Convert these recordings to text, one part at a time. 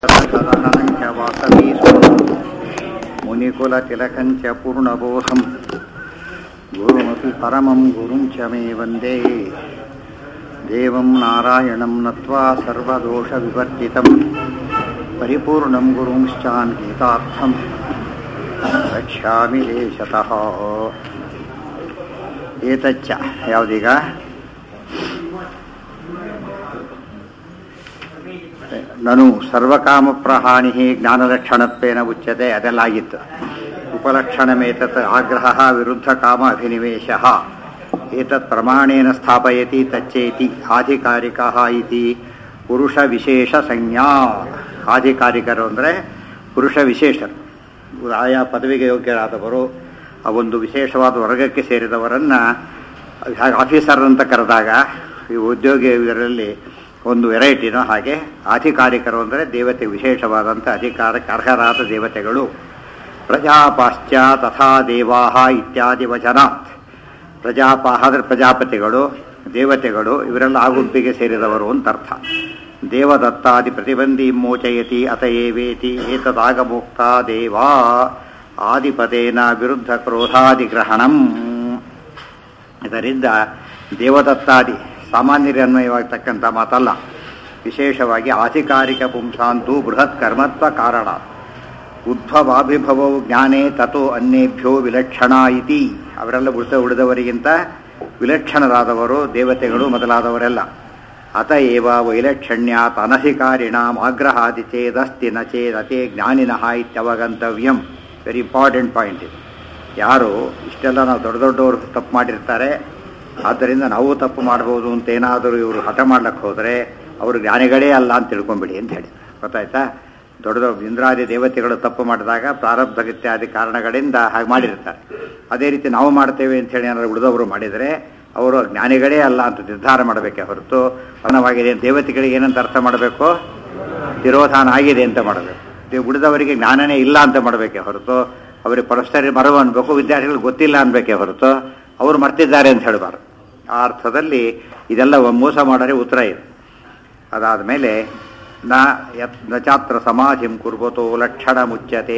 सदहनञ्च वासवीस्वरं मुनिकुलतिलकञ्च पूर्णबोधं गुरुमपि परमं गुरुं च मे वन्दे देवं नारायणं नत्वा सर्वदोषविवर्जितं परिपूर्णं गुरुंश्चान् गीतार्थं रक्ष्यामि देशतः ಏತಚ್ಚ ಯಾವುದೀಗ ನನು ಸರ್ವಕಾಮಪ್ರಹಾಣಿ ಜ್ಞಾನಲಕ್ಷಣತ್ವೇನ ಉಚ್ಯತೆ ಅದೆಲ್ಲ ಆಗಿತ್ತು ಉಪಲಕ್ಷಣಮೇತತ್ ಆಗ್ರಹ ವಿರುದ್ಧ ಕಾಮ ಅಭಿನಿವೇಶ ಏತತ್ ಪ್ರಮಾಣೇನ ಸ್ಥಾಪಯತಿ ತಚ್ಚೇತಿ ಆಧಿಕಾರಿಕ ಇತಿ ಪುರುಷ ವಿಶೇಷ ಸಂಜ್ಞಾ ಆಧಿಕಾರಿಕರು ಅಂದರೆ ಪುರುಷ ವಿಶೇಷರು ಆಯಾ ಪದವಿಗೆ ಯೋಗ್ಯರಾದವರು ಆ ಒಂದು ವಿಶೇಷವಾದ ವರ್ಗಕ್ಕೆ ಸೇರಿದವರನ್ನು ಹಾಗೆ ಆಫೀಸರ್ ಅಂತ ಕರೆದಾಗ ಈ ಉದ್ಯೋಗಿ ಇದರಲ್ಲಿ ಒಂದು ವೆರೈಟಿನೋ ಹಾಗೆ ಅಧಿಕಾರಿಕರು ಅಂದರೆ ದೇವತೆ ವಿಶೇಷವಾದಂಥ ಅಧಿಕಾರಕ್ಕೆ ಅರ್ಹರಾದ ದೇವತೆಗಳು ಪ್ರಜಾಪಾಶ್ಚ ತಥಾ ದೇವಾಹ ಇತ್ಯಾದಿ ವಚನಾತ್ ಪ್ರಜಾಪಾಹ ಅಂದರೆ ಪ್ರಜಾಪತಿಗಳು ದೇವತೆಗಳು ಇವರೆಲ್ಲ ಆ ಗುಂಪಿಗೆ ಸೇರಿದವರು ಅಂತ ಅರ್ಥ ದೇವದತ್ತಾದಿ ಪ್ರತಿಬಂಧಿ ಮೋಚಯತಿ ಅತಯೇವೇತಿ ಏತದಾಗಮುಕ್ತ ದೇವಾ ಆದಿಪದೇನ ವಿರುದ್ಧ ಕ್ರೋಧಾದಿಗ್ರಹಣಂ ಇದರಿಂದ ದೇವದತ್ತಾದಿ ಸಾಮಾನ್ಯರಿಗೆ ಅನ್ವಯವಾಗತಕ್ಕಂಥ ಮಾತಲ್ಲ ವಿಶೇಷವಾಗಿ ಆಧಿಕಾರಿಕ ಪುಂಸಾಂತೂ ಬೃಹತ್ ಕರ್ಮತ್ವ ಕಾರಣ ಉದ್ಭವಾಭಿಭವವು ಜ್ಞಾನೇ ತಥೋ ಅನ್ಯೇಭ್ಯೋ ವಿಲಕ್ಷಣ ಇತಿ ಅವರೆಲ್ಲ ಉಳಿದ ಉಳಿದವರಿಗಿಂತ ವಿಲಕ್ಷಣರಾದವರು ದೇವತೆಗಳು ಮೊದಲಾದವರೆಲ್ಲ ಅತ ಏವ ವೈಲಕ್ಷಣ್ಯಾತ್ ಅನಧಿಕಾರಿಣಾಂ ಆಗ್ರಹಾದಿ ಚೇದಸ್ತಿ ನ ಚೇದತೆ ಜ್ಞಾನಿನಃ ಇತ್ಯವಗಂತವ್ಯಂ ವೆರಿ ಇಂಪಾರ್ಟೆಂಟ್ ಪಾಯಿಂಟ್ ಇದು ಯಾರು ಇಷ್ಟೆಲ್ಲ ನಾವು ದೊಡ್ಡ ದೊಡ್ಡವರು ತಪ್ಪು ಮಾಡಿರ್ತಾರೆ ಆದ್ದರಿಂದ ನಾವು ತಪ್ಪು ಮಾಡ್ಬೋದು ಅಂತ ಏನಾದರೂ ಇವರು ಹಠ ಮಾಡ್ಲಿಕ್ಕೆ ಹೋದರೆ ಅವರು ಜ್ಞಾನಿಗಳೇ ಅಲ್ಲ ಅಂತ ತಿಳ್ಕೊಂಬಿಡಿ ಅಂತ ಹೇಳಿ ಗೊತ್ತಾಯ್ತಾ ದೊಡ್ಡ ದೊಡ್ಡ ಇಂದ್ರಾದಿ ದೇವತೆಗಳು ತಪ್ಪು ಮಾಡಿದಾಗ ಪ್ರಾರಬ್ಧ ಇತ್ಯಾದಿ ಕಾರಣಗಳಿಂದ ಹಾಗೆ ಮಾಡಿರ್ತಾರೆ ಅದೇ ರೀತಿ ನಾವು ಮಾಡ್ತೇವೆ ಅಂತ ಹೇಳಿ ಏನಾದ್ರು ಉಳಿದವರು ಮಾಡಿದರೆ ಅವರು ಜ್ಞಾನಿಗಳೇ ಅಲ್ಲ ಅಂತ ನಿರ್ಧಾರ ಮಾಡಬೇಕೆ ಹೊರತು ಅನ್ನವಾಗಿದೆ ದೇವತೆಗಳಿಗೆ ಏನಂತ ಅರ್ಥ ಮಾಡಬೇಕು ತಿರೋಧಾನ ಆಗಿದೆ ಅಂತ ಮಾಡಬೇಕು ಉಳಿದವರಿಗೆ ಜ್ಞಾನನೇ ಇಲ್ಲ ಅಂತ ಮಾಡಬೇಕೆ ಹೊರತು ಅವರಿಗೆ ಪರಸ್ಪರ ಮರವು ಅನ್ಬೇಕು ವಿದ್ಯಾರ್ಥಿಗಳು ಗೊತ್ತಿಲ್ಲ ಅನ್ಬೇಕೆ ಹೊರತು ಅವರು ಮರ್ತಿದ್ದಾರೆ ಅಂತ ಹೇಳಬಾರ್ದು ಆ ಅರ್ಥದಲ್ಲಿ ಇದೆಲ್ಲ ಮೋಸ ಮಾಡರೆ ಉತ್ತರ ಇದೆ ಅದಾದ ಮೇಲೆ ನ ಯತ್ ನಚಾತ್ರ ಸಮಾಧಿಂ ಕುರ್ವತೋ ಲಕ್ಷಣ ಮುಚ್ಚತೆ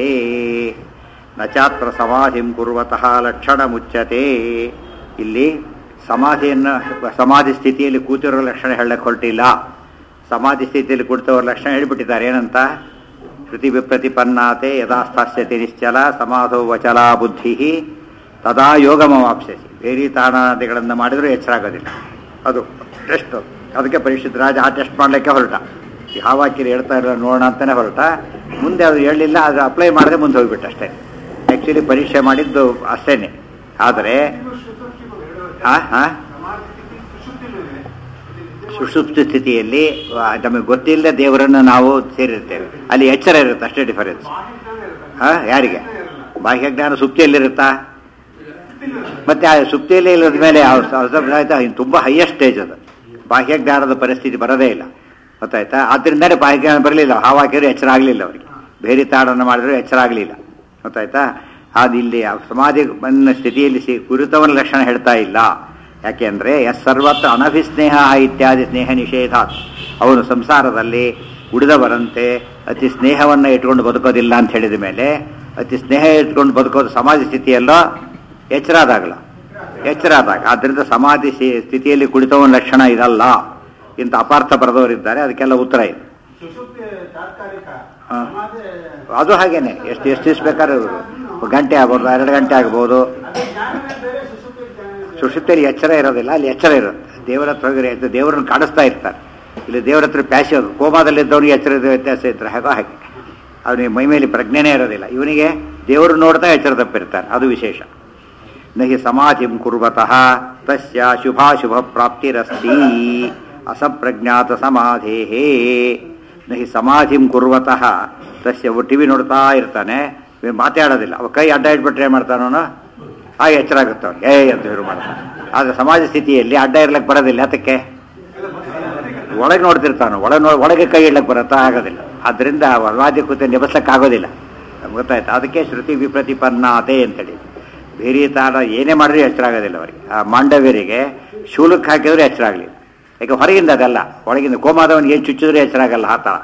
ನಚಾತ್ರ ಸಮಾಧಿಂ ಕುರ್ವತಃ ಲಕ್ಷಣ ಮುಚ್ಚತೆ ಇಲ್ಲಿ ಸಮಾಧಿಯನ್ನು ಸಮಾಧಿ ಸ್ಥಿತಿಯಲ್ಲಿ ಕೂತಿರೋ ಲಕ್ಷಣ ಹೇಳಕ್ಕೆ ಹೊರಟಿಲ್ಲ ಸಮಾಧಿ ಸ್ಥಿತಿಯಲ್ಲಿ ಕುಳಿತವ್ರ ಲಕ್ಷಣ ಹೇಳಿಬಿಟ್ಟಿದ್ದಾರೆ ಏನಂತ ಶ್ರುತಿ ವಿಪ್ರತಿಪನ್ನಾತೆ ಯಥಾಸ್ಥಾಸ್ಯತೆ ನಿಶ್ಚಲ ಸಮಾಧೋ ವಚಲ ಬುದ್ಧಿ ತದಾ ಯೋಗಮವಾಪ್ಸ್ಯಸಿ ಬೇರೆ ತಾಣಾದಿಗಳನ್ನು ಮಾಡಿದರೂ ಎಚ್ಚರಾಗೋದಿಲ್ಲ ಅದು ಟೆಸ್ಟ್ ಅದಕ್ಕೆ ಪರಿಶುದ್ಧ ರಾಜ ಆ ಟೆಸ್ಟ್ ಮಾಡಲಿಕ್ಕೆ ಹೊರಟ ಯಾವ ಹಾಕಿರಿ ಹೇಳ್ತಾ ಇರೋ ನೋಡೋಣ ಅಂತಲೇ ಹೊರಟ ಮುಂದೆ ಅದು ಹೇಳಲಿಲ್ಲ ಅದು ಅಪ್ಲೈ ಮಾಡದೆ ಮುಂದೆ ಹೋಗ್ಬಿಟ್ಟು ಅಷ್ಟೇ ಆ್ಯಕ್ಚುಲಿ ಪರೀಕ್ಷೆ ಮಾಡಿದ್ದು ಅಷ್ಟೇನೆ ಆದರೆ ಹಾಂ ಹಾಂ ಸುಷುಪ್ತಿ ಸ್ಥಿತಿಯಲ್ಲಿ ನಮಗೆ ಗೊತ್ತಿಲ್ಲದೆ ದೇವರನ್ನು ನಾವು ಸೇರಿರ್ತೇವೆ ಅಲ್ಲಿ ಎಚ್ಚರ ಇರುತ್ತೆ ಅಷ್ಟೇ ಡಿಫರೆನ್ಸ್ ಹಾಂ ಯಾರಿಗೆ ಬಾಹ್ಯಜ್ಞಾನ ಸುಪ್ತಿಯಲ್ಲಿರುತ್ತಾ ಮತ್ತೆ ಆ ಸುಪ್ತಿಯಲ್ಲಿ ಇಲ್ಲದ ಮೇಲೆ ಆಯ್ತಾ ತುಂಬ ಹೈಯೆಸ್ಟ್ ಸ್ಟೇಜ್ ಅದು ಬಾಹ್ಯಜ್ಞಾನದ ಪರಿಸ್ಥಿತಿ ಬರೋದೇ ಇಲ್ಲ ಗೊತ್ತಾಯ್ತಾ ಆದ್ದರಿಂದಲೇ ಬಾಹ್ಯಜ್ಞಾನ ಬರಲಿಲ್ಲ ಹಾವಾಗಿರೋ ಎಚ್ಚರ ಆಗಲಿಲ್ಲ ಅವರಿಗೆ ಬೇರೆ ತಾಡನ್ನು ಮಾಡಿದ್ರು ಎಚ್ಚರ ಆಗಲಿಲ್ಲ ಗೊತ್ತಾಯ್ತಾ ಅದು ಇಲ್ಲಿ ಸಮಾಧಿ ಬಂದ ಸ್ಥಿತಿಯಲ್ಲಿ ಸಿ ಕುರಿತವನ ಲಕ್ಷಣ ಹೇಳ್ತಾ ಇಲ್ಲ ಯಾಕೆಂದರೆ ಎಸ್ ಸರ್ವತ್ರ ಅನಭಿಸ್ನೇಹ ಇತ್ಯಾದಿ ಸ್ನೇಹ ನಿಷೇಧ ಅವನು ಸಂಸಾರದಲ್ಲಿ ಉಳಿದವರಂತೆ ಅತಿ ಸ್ನೇಹವನ್ನು ಇಟ್ಕೊಂಡು ಬದುಕೋದಿಲ್ಲ ಅಂತ ಹೇಳಿದ ಮೇಲೆ ಅತಿ ಸ್ನೇಹ ಇಟ್ಕೊಂಡು ಬದುಕೋದು ಸಮಾಧಿ ಸ್ಥಿತಿಯಲ್ಲೋ ಎಚ್ಚರ ಆದಾಗಲ್ಲ ಎಚ್ಚರ ಆದಾಗ ಆದ್ದರಿಂದ ಸಮಾಧಿ ಸ್ಥಿತಿಯಲ್ಲಿ ಕುಳಿತವನ ಲಕ್ಷಣ ಇದಲ್ಲ ಇಂಥ ಅಪಾರ್ಥ ಬರೆದವರಿದ್ದಾರೆ ಅದಕ್ಕೆಲ್ಲ ಉತ್ತರ ಇದೆ ಅದು ಹಾಗೇನೆ ಎಷ್ಟು ಎಷ್ಟು ದಿವಸ ಬೇಕಾದ್ರೆ ಗಂಟೆ ಆಗ್ಬೋದು ಎರಡು ಗಂಟೆ ಆಗ್ಬೋದು ಸುಶುದ್ಧಿಯಲ್ಲಿ ಎಚ್ಚರ ಇರೋದಿಲ್ಲ ಅಲ್ಲಿ ಎಚ್ಚರ ಇರುತ್ತೆ ದೇವರ ಹತ್ರ ಹೋಗಿರೋ ದೇವರನ್ನು ಕಾಡಿಸ್ತಾ ಇರ್ತಾರೆ ಇಲ್ಲಿ ದೇವರ ಹತ್ರ ಪ್ಯಾಸಿ ಕೋಮಾದಲ್ಲಿದ್ದವನಿಗೆ ಎಚ್ಚರದ ವ್ಯತ್ಯಾಸ ಇರ್ತಾರೆ ಹಾಗೋ ಹಾಗೆ ಅವನಿಗೆ ಮೈಮೇಲೆ ಪ್ರಜ್ಞೆನೇ ಇರೋದಿಲ್ಲ ಇವನಿಗೆ ದೇವರು ನೋಡ್ತಾ ಎಚ್ಚರ ತಪ್ಪಿರ್ತಾನೆ ಅದು ವಿಶೇಷ ನಹಿ ಸಮಾಧಿಂ ಕುರ್ವತಃ ತಸ್ಯ ಶುಭಾಶುಭ ಪ್ರಾಪ್ತಿರಸ್ತಿ ಅಸಂಪ್ರಜ್ಞಾತ ಸಮಾಧೇಹೇ ನಹಿ ಸಮಾಧಿಂ ಕುರ್ವತಃ ತಸ್ಯ ಟಿ ವಿ ನೋಡ್ತಾ ಇರ್ತಾನೆ ಮಾತಾಡೋದಿಲ್ಲ ಅವ ಕೈ ಅಡ್ಡ ಇಟ್ಬಿಟ್ರೆ ಏನು ಮಾಡ್ತಾನವನು ಆಗ ಎಚ್ಚರ ಆಗುತ್ತೆ ಅವ್ನಿಗೆ ಏ ಅಂತ ಶುರು ಮಾಡ್ತಾನೆ ಆದರೆ ಸಮಾಜ ಸ್ಥಿತಿಯಲ್ಲಿ ಅಡ್ಡ ಇರ್ಲಕ್ಕೆ ಬರೋದಿಲ್ಲ ಅದಕ್ಕೆ ಒಳಗೆ ನೋಡ್ತಿರ್ತಾನೆ ಒಳಗೆ ನೋ ಒಳಗೆ ಕೈ ಇಡ್ಲಕ್ಕೆ ಬರುತ್ತಾ ಆಗೋದಿಲ್ಲ ಆದ್ದರಿಂದ ವರ್ವಾದಿ ಕೂತ ನಿಭಸ್ಲಕ್ಕೆ ಆಗೋದಿಲ್ಲ ಗೊತ್ತಾಯ್ತು ಅದಕ್ಕೆ ಶ್ರುತಿ ವಿಪ್ರತಿಪನ್ನಾತೆ ಅಂತೇಳಿ ಬೇರೆ ತಾಣ ಏನೇ ಮಾಡಿದ್ರೆ ಎಚ್ಚರ ಆಗೋದಿಲ್ಲ ಅವರಿಗೆ ಆ ಮಾಂಡವ್ಯರಿಗೆ ಶೂಲಕ್ಕೆ ಹಾಕಿದ್ರೆ ಎಚ್ಚರ ಆಗಲಿಲ್ಲ ಯಾಕೆ ಹೊರಗಿಂದ ಅದಲ್ಲ ಒಳಗಿಂದ ಕೋಮಾದವನಿಗೆ ಏನು ಚುಚ್ಚಿದ್ರೆ ಎಚ್ಚರ ಆಗಲ್ಲ ಆ ಥರ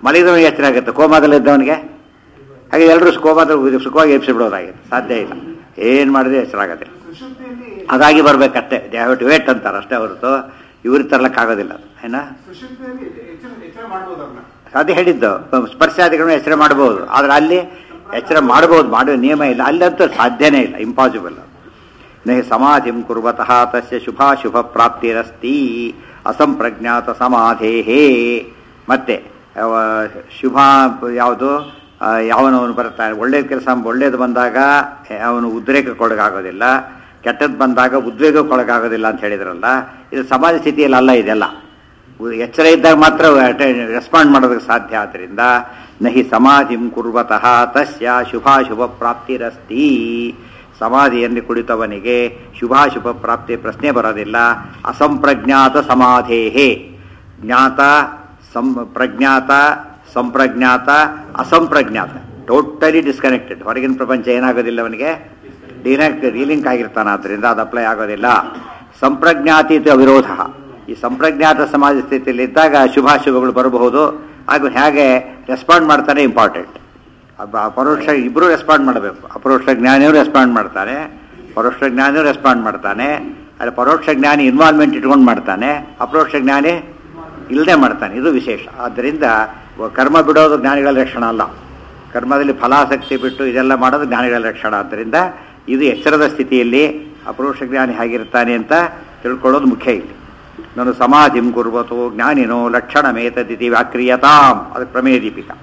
ಮಲಗಿದವನಿಗೆ ಎಚ್ಚರ ಆಗುತ್ತೆ ಕೋಮಾದಲ್ಲಿದ್ದವನಿಗೆ ಹಾಗೆ ಎಲ್ಲರೂ ಕೋಮಾದಲ್ಲಿ ಸುಖವಾಗಿ ಎಬ್ಸಿಬಿಡೋದಾಗಿತ್ತು ಸಾಧ್ಯ ಇಲ್ಲ ಏನು ಮಾಡಿದ್ರೆ ಎಚ್ಚರ ಆಗೋದಿಲ್ಲ ಸುಷುಪ್ತಿಯಲ್ಲಿ ಅದಾಗಿ ಬರ್ಬೇಕಷ್ಟೇ ದೇ ಹ್ಯಾವ್ ಟು ವೇಟ್ ಅಂತಾರೆ ಅಷ್ಟೇ ಹೊರತು ಇವ್ರಿಗೆ ತರ್ಲಕ್ಕಾಗೋದಿಲ್ಲ ಏನ ಸುಷುಪ್ತಿಯಲ್ಲಿ ಎಚ್ಚರ ಎಚ್ಚರ ಮಾಡ್ಬೋದು ಅವ್ರನ್ನ ಅದು ಹೇಳಿದ್ದು ಸ್ಪರ್ಶಾದಿಗಳನ್ನು ಎಚ್ಚರ ಮಾಡಬಹುದು ಆದ್ರೆ ಅಲ್ಲಿ ಎಚ್ಚರ ಮಾಡಬಹುದು ಮಾಡುವ ನಿಯಮ ಇಲ್ಲ ಅಲ್ಲಂತೂ ಸಾಧ್ಯನೇ ಇಲ್ಲ ಇಂಪಾಸಿಬಲ್ ನೇ ಸಮಾಧಿಂ ಕುರ್ವತಃ ತಸ್ಯ ಶುಭಾಶುಭ ಪ್ರಾಪ್ತಿರಸ್ತಿ ಅಸಂಪ್ರಜ್ಞಾತ ಸಮಾಧೇಹೇ ಮತ್ತೆ ಅವ ಶುಭ ಯಾವುದು ಆ, ಯಾವನವನು ಬರ್ತಾನೆ ಒಳ್ಳೇದು ಕೆಲಸ ಒಳ್ಳೇದು ಬಂದಾಗ ಅವನು ಉದ್ರೇಕಕ್ಕೊಳಗಾಗೋದಿಲ್ಲ ಕೆಟ್ಟದ್ದು ಬಂದಾಗ ಉದ್ವೇಗಕ್ಕೊಳಗಾಗೋದಿಲ್ಲ ಅಂತ ಹೇಳಿದ್ರಲ್ಲ ಇದು ಸಮಾಜ ಸ್ಥಿತಿಯಲ್ಲಿ ಅಲ್ಲ ಇದೆಲ್ಲ ಎಚ್ಚರ ಇದ್ದಾಗ ಮಾತ್ರ ರೆಸ್ಪಾಂಡ್ ಮಾಡೋದಕ್ಕೆ ಸಾಧ್ಯ ಆದ್ದರಿಂದ ನಹಿ ಸಮಾಧಿಂ ಕುರ್ವತಃ ತಸ್ಯ ಶುಭಾಶುಭ ಪ್ರಾಪ್ತಿರಸ್ತಿ ಸಮಾಧಿಯಲ್ಲಿ ಕುಳಿತವನಿಗೆ ಶುಭಾಶುಭ ಪ್ರಾಪ್ತಿ ಪ್ರಶ್ನೆ ಬರೋದಿಲ್ಲ ಅಸಂಪ್ರಜ್ಞಾತ ಸಮಾಧೇಹೇ ಜ್ಞಾತ ಸಂ ಪ್ರಜ್ಞಾತ ಸಂಪ್ರಜ್ಞಾತ ಅಸಂಪ್ರಜ್ಞಾತ ಟೋಟಲಿ ಡಿಸ್ಕನೆಕ್ಟೆಡ್ ಹೊರಗಿನ ಪ್ರಪಂಚ ಏನಾಗೋದಿಲ್ಲ ಅವನಿಗೆ ಡಿನೆಕ್ಟ್ ರೀಲಿಂಕ್ ಆಗಿರ್ತಾನೆ ಆದ್ದರಿಂದ ಅದು ಅಪ್ಲೈ ಆಗೋದಿಲ್ಲ ಸಂಪ್ರಜ್ಞಾತೀತ ಅವಿರೋಧ ಈ ಸಂಪ್ರಜ್ಞಾತ ಸಮಾಜ ಸ್ಥಿತಿಯಲ್ಲಿ ಇದ್ದಾಗ ಶುಭಾಶುಭಗಳು ಬರಬಹುದು ಹಾಗೂ ಹೇಗೆ ರೆಸ್ಪಾಂಡ್ ಮಾಡ್ತಾನೆ ಇಂಪಾರ್ಟೆಂಟ್ ಪರೋಕ್ಷ ಇಬ್ಬರು ರೆಸ್ಪಾಂಡ್ ಮಾಡಬೇಕು ಅಪರೋಕ್ಷ ಜ್ಞಾನಿಯವರು ರೆಸ್ಪಾಂಡ್ ಮಾಡ್ತಾನೆ ಪರೋಕ್ಷ ಜ್ಞಾನಿಯವರು ರೆಸ್ಪಾಂಡ್ ಮಾಡ್ತಾನೆ ಅಲ್ಲಿ ಪರೋಕ್ಷ ಜ್ಞಾನಿ ಇನ್ವಾಲ್ವ್ಮೆಂಟ್ ಇಟ್ಕೊಂಡು ಮಾಡ್ತಾನೆ ಅಪರೋಕ್ಷ ಜ್ಞಾನಿ ಇಲ್ಲದೆ ಮಾಡ್ತಾನೆ ಇದು ವಿಶೇಷ ಆದ್ದರಿಂದ ಕರ್ಮ ಬಿಡೋದು ಜ್ಞಾನಿಗಳ ಲಕ್ಷಣ ಅಲ್ಲ ಕರ್ಮದಲ್ಲಿ ಫಲಾಸಕ್ತಿ ಬಿಟ್ಟು ಇದೆಲ್ಲ ಮಾಡೋದು ಜ್ಞಾನಿಗಳ ಲಕ್ಷಣ ಆದ್ದರಿಂದ ಇದು ಎಚ್ಚರದ ಸ್ಥಿತಿಯಲ್ಲಿ ಅಪರೋಕ್ಷ ಜ್ಞಾನಿ ಹೇಗಿರ್ತಾನೆ ಅಂತ ತಿಳ್ಕೊಳ್ಳೋದು ಮುಖ್ಯ ಇಲ್ಲಿ ನಾನು ಸಮಾಧಿಂ ಕುರ್ವತೋ ಜ್ಞಾನಿನೋ ಲಕ್ಷಣಮೇತದಿತಿ ವ್ಯಾಕ್ರಿಯತಾಂ ಅದು ಪ್ರಮೇಯ ದೀಪಿಕಾ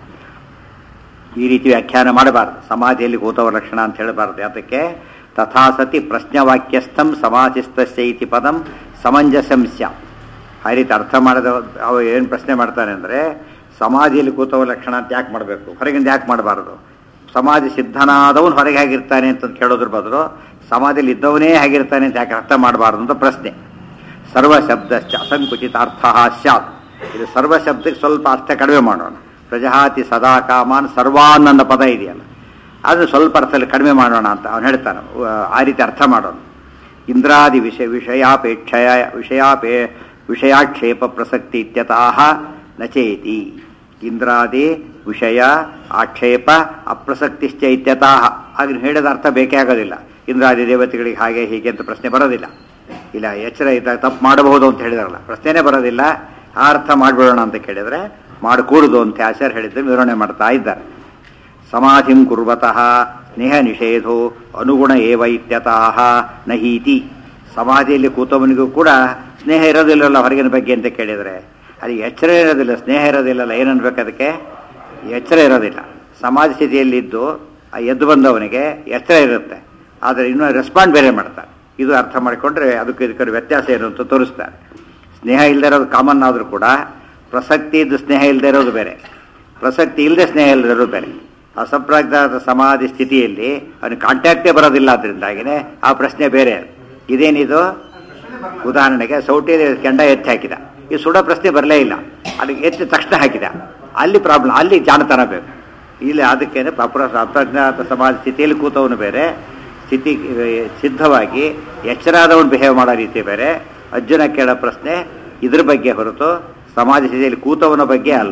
ಈ ರೀತಿ ವ್ಯಾಖ್ಯಾನ ಮಾಡಬಾರದು ಸಮಾಧಿಯಲ್ಲಿ ಕೂತವ ಲಕ್ಷಣ ಅಂತ ಹೇಳಬಾರದು ಯಾತಕ್ಕೆ ತಥಾ ಸತಿ ಪ್ರಶ್ನವಾಕ್ಯಸ್ಥಂ ಸಮಾಧಿಸ್ಥಸ್ಯ ಇತಿ ಪದಂ ಸಮಂಜಸಂ ಸ್ಯಾತ್ ಆ ರೀತಿ ಅರ್ಥ ಮಾಡಿದ ಅವ ಏನು ಪ್ರಶ್ನೆ ಮಾಡ್ತಾನೆ ಅಂದರೆ ಸಮಾಧಿಯಲ್ಲಿ ಕೂತವ ಲಕ್ಷಣ ಅಂತ ಯಾಕೆ ಮಾಡಬೇಕು ಹೊರಗಿಂದ ಯಾಕೆ ಮಾಡಬಾರದು ಸಮಾಧಿ ಸಿದ್ಧನಾದವನು ಹೊರಗೆ ಹೇಗಿರ್ತಾನೆ ಅಂತ ಕೇಳೋದ್ರ ಬದಲು ಸಮಾಧಿಯಲ್ಲಿ ಇದ್ದವನೇ ಹೇಗಿರ್ತಾನೆ ಅಂತ ಯಾಕೆ ಅರ್ಥ ಮಾಡಬಾರದು ಅಂತ ಪ್ರಶ್ನೆ ಸರ್ವ ಶಬ್ದಶ್ಚ ಅಸಂಕುಚಿತ ಅರ್ಥ ಸ್ಯಾತ್ ಇದು ಸರ್ವ ಶಬ್ದಕ್ಕೆ ಸ್ವಲ್ಪ ಅರ್ಥ ಕಡಿಮೆ ಮಾಡೋಣ ಪ್ರಜಹಾತಿ ಸದಾ ಕಾಮಾನ್ ಸರ್ವಾನ್ ಅನ್ನೋ ಪದ ಇದೆಯಲ್ಲ ಅದು ಸ್ವಲ್ಪ ಅರ್ಥದಲ್ಲಿ ಕಡಿಮೆ ಮಾಡೋಣ ಅಂತ ಅವನು ಹೇಳ್ತಾನೆ ಉ- ಆ ರೀತಿ ಅರ್ಥ ಮಾಡೋಣ ಇಂದ್ರಾದಿ ವಿಷಯ ವಿಷಯಾಪೇಕ್ಷಯ ವಿಷಯಾಪೇ ವಿಷಯಾಕ್ಷೇಪ ಪ್ರಸಕ್ತಿ ಇತ್ಯತಃ ನಚೇತಿ ಇಂದ್ರಾದಿ ವಿಷಯ ಆಕ್ಷೇಪ ಅಪ್ರಸಕ್ತಿಶ್ಚ ಇತ್ಯತಃ ಹಾಗೆ ಹೇಳಿದ ಅರ್ಥ ಬೇಕೇ ಆಗೋದಿಲ್ಲ ಇಂದ್ರಾದಿ ದೇವತೆಗಳಿಗೆ ಹಾಗೆ ಹೀಗೆ ಅಂತ ಪ್ರಶ್ನೆ ಬರೋದಿಲ್ಲ ಇಲ್ಲ ಎಚ್ಚರ ಇದ್ದಾಗ ತಪ್ಪು ಮಾಡಬಹುದು ಅಂತ ಹೇಳಿದಾರಲ್ಲ ಪ್ರಶ್ನೆನೇ ಬರೋದಿಲ್ಲ ಆ ಅರ್ಥ ಮಾಡಿಬಿಡೋಣ ಅಂತ ಕೇಳಿದ್ರೆ ಮಾಡಕೂಡದು ಅಂತ ಆಚಾರ್ಯ ಹೇಳಿದ್ದು ವಿವರಣೆ ಮಾಡ್ತಾ ಇದ್ದಾರೆ ಸಮಾಧಿಂ ಕುರ್ವತಃ ಸ್ನೇಹ ನಿಷೇಧೋ ಅನುಗುಣ ಏವ ಇತ್ಯತಃ ನಹೀತಿ ಸಮಾಧಿಯಲ್ಲಿ ಕೂತವನಿಗೂ ಕೂಡ ಸ್ನೇಹ ಇರೋದಿಲ್ಲಲ್ಲ ಹೊರಗಿನ ಬಗ್ಗೆ ಅಂತ ಕೇಳಿದರೆ ಅಲ್ಲಿ ಎಚ್ಚರ ಇರೋದಿಲ್ಲ ಸ್ನೇಹ ಇರೋದಿಲ್ಲಲ್ಲ ಏನನ್ಬೇಕು ಅದಕ್ಕೆ ಎಚ್ಚರ ಇರೋದಿಲ್ಲ ಸಮಾಜ ಸ್ಥಿತಿಯಲ್ಲಿದ್ದು ಆ ಎದ್ದು ಬಂದವನಿಗೆ ಎಚ್ಚರ ಇರುತ್ತೆ ಆದರೆ ಇನ್ನೂ ರೆಸ್ಪಾಂಡ್ ಬೇರೆ ಮಾಡ್ತಾರೆ ಇದು ಅರ್ಥ ಮಾಡಿಕೊಂಡ್ರೆ ಅದಕ್ಕೆ ಇದಕ್ಕೆ ವ್ಯತ್ಯಾಸ ಏನು ಅಂತ ತೋರಿಸ್ತಾರೆ ಸ್ನೇಹ ಇಲ್ಲದೆ ಇರೋದು ಕಾಮನ್ ಆದರೂ ಕೂಡ ಪ್ರಸಕ್ತಿ ಇದ್ದು ಸ್ನೇಹ ಇಲ್ಲದೆ ಇರೋದು ಬೇರೆ ಪ್ರಸಕ್ತಿ ಇಲ್ಲದೆ ಸ್ನೇಹ ಇಲ್ಲದೆ ಇರೋದು ಬೇರೆ ಅಸಂಪ್ರಾಜ್ಞಾತ ಸಮಾಧಿ ಸ್ಥಿತಿಯಲ್ಲಿ ಅವನಿಗೆ ಕಾಂಟ್ಯಾಕ್ಟೇ ಬರೋದಿಲ್ಲ ಅದರಿಂದಾಗಿನೇ ಆ ಪ್ರಶ್ನೆ ಬೇರೆ ಇದೇನಿದು ಉದಾಹರಣೆಗೆ ಸೌಟಿ ಕೆಂಡ ಎತ್ತಿ ಹಾಕಿದ ಈ ಸುಡೋ ಪ್ರಶ್ನೆ ಬರಲೇ ಇಲ್ಲ ಅದಕ್ಕೆ ಎತ್ತಿ ತಕ್ಷಣ ಹಾಕಿದ ಅಲ್ಲಿ ಪ್ರಾಬ್ಲಮ್ ಅಲ್ಲಿ ಜಾಣತನ ಬೇಕು ಇಲ್ಲಿ ಅದಕ್ಕೇನೆ ಅಪ್ರ ಅಪ್ರಜ್ಞಾತ ಸಮಾಜ ಸ್ಥಿತಿಯಲ್ಲಿ ಕೂತವನು ಬೇರೆ ಸ್ಥಿತಿ ಆ, ಸಿದ್ಧವಾಗಿ ಎಚ್ಚರಾದವನು ಬಿಹೇವ್ ಮಾಡೋ ರೀತಿ ಬೇರೆ ಅರ್ಜುನ ಕೇಳೋ ಪ್ರಶ್ನೆ ಇದ್ರ ಬಗ್ಗೆ ಹೊರತು ಸಮಾಜ ಸ್ಥಿತಿಯಲ್ಲಿ ಕೂತವನ ಬಗ್ಗೆ ಅಲ್ಲ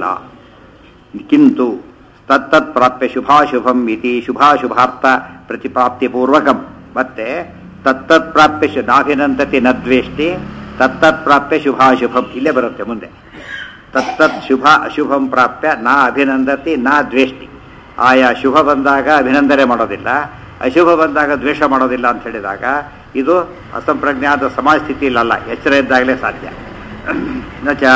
ಕಿಂತು ತತ್ತತ್ ಪ್ರಾಪ್ಯ ಶುಭಾಶುಭಂ ಇತಿ ಶುಭಾಶುಭಾರ್ಥ ಪ್ರತಿಪ್ರಾಪ್ತಿಪೂರ್ವಕಂ ಮತ್ತೆ ತತ್ತತ್ ಪ್ರಾಪ್ಯ ಶು ನಾಭಿನಂದತಿ ನ ದ್ವೇಷ್ಟಿ ತತ್ತತ್ ಪ್ರಾಪ್ಯ ಶುಭಾಶುಭಂ ಇಲ್ಲೇ ಬರುತ್ತೆ ಮುಂದೆ ತತ್ತತ್ ಶುಭ ಅಶುಭಂ ಪ್ರಾಪ್ಯ ನಾ ಅಭಿನಂದತಿ ನಾ ದ್ವೇಷ್ಟಿ ಆಯಾ ಶುಭ ಬಂದಾಗ ಅಭಿನಂದನೆ ಮಾಡೋದಿಲ್ಲ ಅಶುಭ ಬಂದಾಗ ದ್ವೇಷ ಮಾಡೋದಿಲ್ಲ ಅಂತ ಹೇಳಿದಾಗ ಇದು ಅಸಂಪ್ರಜ್ಞಾತ ಸಮಾಜ ಸ್ಥಿತಿಯಲ್ಲ ಎಚ್ಚರ ಇದ್ದಾಗಲೇ ಸಾಧ್ಯ ನ ಚ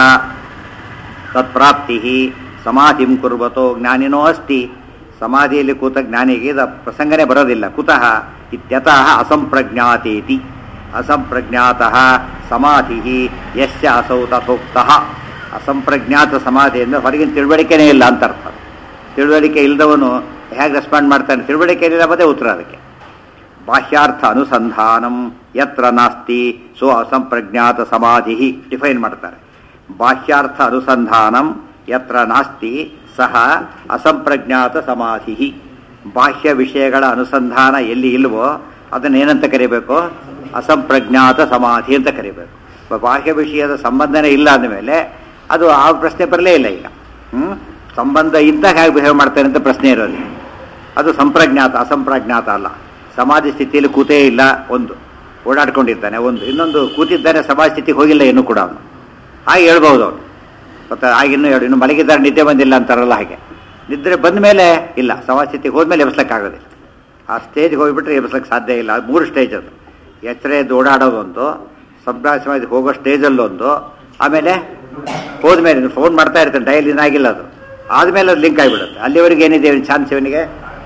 ತತ್ಪ್ರಾಪ್ತಿ ಸಮಾಧಿಂ ಕುರ್ವತೋ ಜ್ಞಾನಿನೋ ಅಸ್ತಿ ಸಮಾಧಿಯಲ್ಲಿ ಕೂತ ಜ್ಞಾನಿಗೆ ಇದು ಪ್ರಸಂಗನೇ ಬರೋದಿಲ್ಲ ಕುತಃ ಇತ್ಯತಃ ಅಸಂಪ್ರಜ್ಞಾತೇತಿ ಅಸಂಪ್ರಜ್ಞಾತಃ ಸಮಾಧಿ ಯಶ್ಚ ಅಸೌ ತಥೋಕ್ತಃ ಅಸಂಪ್ರಜ್ಞಾತ ಸಮಾಧಿ ಅಂದರೆ ಹೊರಗಿನ ತಿಳುವಳಿಕೆನೇ ಇಲ್ಲ ಅಂತ ಅರ್ಥ ತಿಳುವಳಿಕೆ ಇಲ್ಲದವನು ಹೇಗೆ ರೆಸ್ಪಾಂಡ್ ಮಾಡ್ತಾನೆ ತಿಳುವಳಿಕೆ ಇಲ್ಲ ಮತ್ತೆ ಉತ್ತರ ಅದಕ್ಕೆ ಬಾಹ್ಯಾರ್ಥ ಅನುಸಂಧಾನಂ ಯತ್ರ ನಾಸ್ತಿ ಸೋ ಅಸಂಪ್ರಜ್ಞಾತ ಸಮಾಧಿ ಡಿಫೈನ್ ಮಾಡ್ತಾರೆ ಬಾಹ್ಯಾರ್ಥ ಅನುಸಂಧಾನಂ ಯತ್ರ ನಾಸ್ತಿ ಸಹ ಅಸಂಪ್ರಜ್ಞಾತ ಸಮಾಧಿ ಬಾಹ್ಯ ವಿಷಯಗಳ ಅನುಸಂಧಾನ ಎಲ್ಲಿ ಇಲ್ವೋ ಅದನ್ನೇನಂತ ಕರಿಬೇಕು ಅಸಂಪ್ರಜ್ಞಾತ ಸಮಾಧಿ ಅಂತ ಕರಿಬೇಕು ಬಾಹ್ಯ ವಿಷಯದ ಸಂಬಂಧನೇ ಇಲ್ಲ ಅಂದಮೇಲೆ ಅದು ಆ ಪ್ರಶ್ನೆ ಬರಲೇ ಇಲ್ಲ ಈಗ ಹ್ಮ್ ಸಂಬಂಧ ಇದ್ದಾಗ ಹೇಗೆ ಬಿಹೇವ್ ಮಾಡ್ತಾನೆ ಅಂತ ಪ್ರಶ್ನೆ ಇರೋದು ಅದು ಸಂಪ್ರಜ್ಞಾತ ಅಸಂಪ್ರಜ್ಞಾತ ಅಲ್ಲ ಸಮಾಧಿ ಸ್ಥಿತಿಯಲ್ಲಿ ಕೂತೇ ಇಲ್ಲ ಒಂದು ಓಡಾಡ್ಕೊಂಡಿದ್ದಾನೆ ಒಂದು ಇನ್ನೊಂದು ಕೂತಿದ್ದಾನೆ ಸಮಾಧಿ ಸ್ಥಿತಿಗೆ ಹೋಗಿಲ್ಲ ಇನ್ನೂ ಕೂಡ ಅವನು ಹಾಗೆ ಹೇಳ್ಬೋದು ಅವನು ಮತ್ತೆ ಆಗಿನ್ನೂ ಹೇಳು ಇನ್ನು ಮಲಗಿದ್ದಾರೆ ನಿದ್ದೆ ಬಂದಿಲ್ಲ ಅಂತಾರಲ್ಲ ಹಾಗೆ ನಿದ್ರೆ ಬಂದ ಮೇಲೆ ಇಲ್ಲ ಸಮಾಧಿ ಸ್ಥಿತಿಗೆ ಹೋದ್ಮೇಲೆ ಎಬ್ಸ್ಲಿಕ್ಕಾಗೋದಿಲ್ಲ ಆ ಸ್ಟೇಜ್ಗೆ ಹೋಗ್ಬಿಟ್ರೆ ಎಬ್ಸ್ಲಿಕ್ಕೆ ಸಾಧ್ಯ ಇಲ್ಲ ಅದು ಮೂರು ಸ್ಟೇಜ್ ಅದು ಎಚ್ಚರ ಎದ್ದು ಓಡಾಡೋದೊಂದು ಸಂಭ್ರಾಸ ಸಮಾಧಿ ಹೋಗೋ ಸ್ಟೇಜಲ್ಲೊಂದು ಆಮೇಲೆ ಹೋದ್ಮೇಲೆ ಫೋನ್ ಮಾಡ್ತಾ ಇರ್ತಾನೆ ಡೈಲ್ ಇನ್ನಾಗಿಲ್ಲ ಅದು ಆದಮೇಲೆ ಅದು ಲಿಂಕ್ ಆಗಿಬಿಡುತ್ತೆ ಅಲ್ಲಿವರೆಗೆ ಏನಿದೆ ಚಾನ್ಸ್ ಇವನಿಗೆ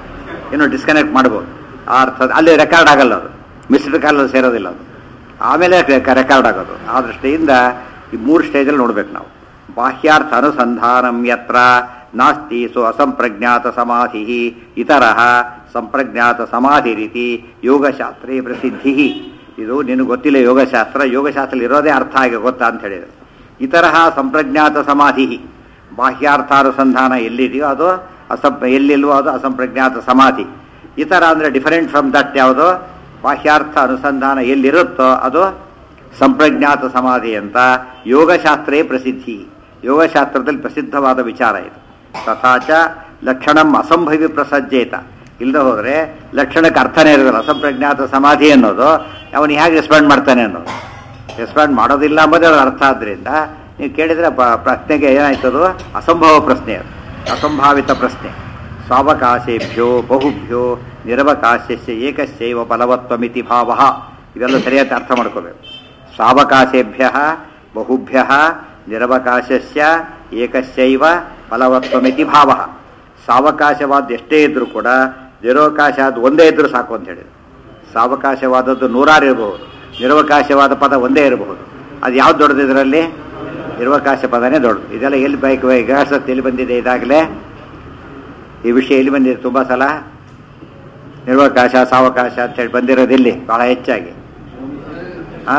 ಏನು ಡಿಸ್ಕನೆಕ್ಟ್ ಮಾಡ್ಬೋದು ಆ ಅರ್ಥ ಅಲ್ಲಿ ರೆಕಾರ್ಡ್ ಆಗಲ್ಲ ಅದು ಮಿಸ್ಡ್ ಕಾಲಲ್ಲಿ ಸೇರೋದಿಲ್ಲ ಅದು ಆಮೇಲೆ ರೆಕಾರ್ಡ್ ಆಗೋದು ಆ ದೃಷ್ಟಿಯಿಂದ ಈ ಮೂರು ಸ್ಟೇಜಲ್ಲಿ ನೋಡ್ಬೇಕು ನಾವು ಬಾಹ್ಯಾರ್ಥ ಅನುಸಂಧಾನಂ ಯತ್ರ ನಾಸ್ತಿ ಸೊ ಅಸಂಪ್ರಜ್ಞಾತ ಸಮಾಧಿ ಇತರ ಸಂಪ್ರಜ್ಞಾತ ಸಮಾಧಿ ರೀತಿ ಯೋಗಶಾಸ್ತ್ರೇ ಪ್ರಸಿದ್ಧಿ ಇದು ನಿನಗೆ ಗೊತ್ತಿಲ್ಲ ಯೋಗಶಾಸ್ತ್ರ ಯೋಗಶಾಸ್ತ್ರ ಇರೋದೇ ಅರ್ಥ ಆಗಿ ಗೊತ್ತಾ ಅಂತ ಹೇಳಿದ್ರು ಇತರ ಸಂಪ್ರಜ್ಞಾತ ಸಮಾಧಿ ಬಾಹ್ಯಾರ್ಥಾನುಸಂಧಾನ ಎಲ್ಲಿದೆಯೋ ಅದು ಅಸಂ ಎಲ್ಲಿಲ್ವೋ ಅದು ಅಸಂಪ್ರಜ್ಞಾತ ಸಮಾಧಿ ಇತರ ಅಂದರೆ ಡಿಫರೆಂಟ್ ಫ್ರಮ್ ದಟ್ ಯಾವುದು ಬಾಹ್ಯಾರ್ಥ ಅನುಸಂಧಾನ ಎಲ್ಲಿರುತ್ತೋ ಅದು ಸಂಪ್ರಜ್ಞಾತ ಸಮಾಧಿ ಅಂತ ಯೋಗಶಾಸ್ತ್ರೇ ಪ್ರಸಿದ್ಧಿ ಯೋಗಶಾಸ್ತ್ರದಲ್ಲಿ ಪ್ರಸಿದ್ಧವಾದ ವಿಚಾರ ಇದು ತಥಾಚ ಲಕ್ಷಣಂ ಅಸಂಭವಿ ಪ್ರಸಜ್ಜೇತ ಇಲ್ಲದೆ ಹೋದರೆ ಲಕ್ಷಣಕ್ಕೆ ಅರ್ಥನೇ ಇರೋದಿಲ್ಲ ಅಸಂಪ್ರಜ್ಞಾತ ಸಮಾಧಿ ಅನ್ನೋದು ಅವನು ಹೇಗೆ ರೆಸ್ಪಾಂಡ್ ಮಾಡ್ತಾನೆ ಅನ್ನೋದು ರೆಸ್ಪಾಂಡ್ ಮಾಡೋದಿಲ್ಲ ಎಂಬುದೇ ಅದರ ಅರ್ಥ ಆದ್ದರಿಂದ ನೀವು ಕೇಳಿದರೆ ಪ- ಪ್ರಶ್ನೆಗೆ ಏನಾಯ್ತದು ಅಸಂಭವ ಪ್ರಶ್ನೆ ಅದು ಅಸಂಭಾವಿತ ಪ್ರಶ್ನೆ ಸ್ವಾವಕಾಶೇಭ್ಯೋ ಬಹುಭ್ಯೋ ನಿರವಕಾಶಸ್ಯ ಏಕಸ್ಯೈವ ಫಲವತ್ವಮಿತಿ ಭಾವ ಇದೆಲ್ಲ ಸರಿಯಾದ ಅರ್ಥ ಮಾಡ್ಕೋಬೇಕು ಸ್ವಾವಕಾಶೇಭ್ಯ ಬಹುಭ್ಯ ನಿರವಕಾಶಸ್ಯ ಏಕಸ್ಯೈವ ಫಲವತ್ವಮಿತಿ ಭಾವ ಸಾವಕಾಶವಾದ ಎಷ್ಟೇ ಇದ್ರೂ ಕೂಡ ನಿರವಕಾಶ ಅದು ಒಂದೇ ಇದ್ರೂ ಸಾಕು ಅಂತ ಹೇಳಿದ್ರು ಸಾವಕಾಶವಾದದ್ದು ನೂರಾರು ಇರಬಹುದು ನಿರವಕಾಶವಾದ ಪದ ಒಂದೇ ಇರಬಹುದು ಅದು ಯಾವ್ದು ದೊಡ್ಡದು ಇದರಲ್ಲಿ ನಿರವಕಾಶ ಪದನೇ ದೊಡ್ಡದು ಇದೆಲ್ಲ ಎಲ್ಲಿ ಬೈಕ್ ಗಾಸತ್ ಎಲ್ಲಿ ಬಂದಿದೆ ಇದಾಗಲೇ ಈ ವಿಷಯ ಎಲ್ಲಿ ಬಂದಿದೆ ತುಂಬ ಸಲ ನಿರ್ವಕಾಶ ಸಾವಕಾಶ ಅಂತೇಳಿ ಬಂದಿರೋದಿಲ್ಲಿ ಬಹಳ ಹೆಚ್ಚಾಗಿ ಆ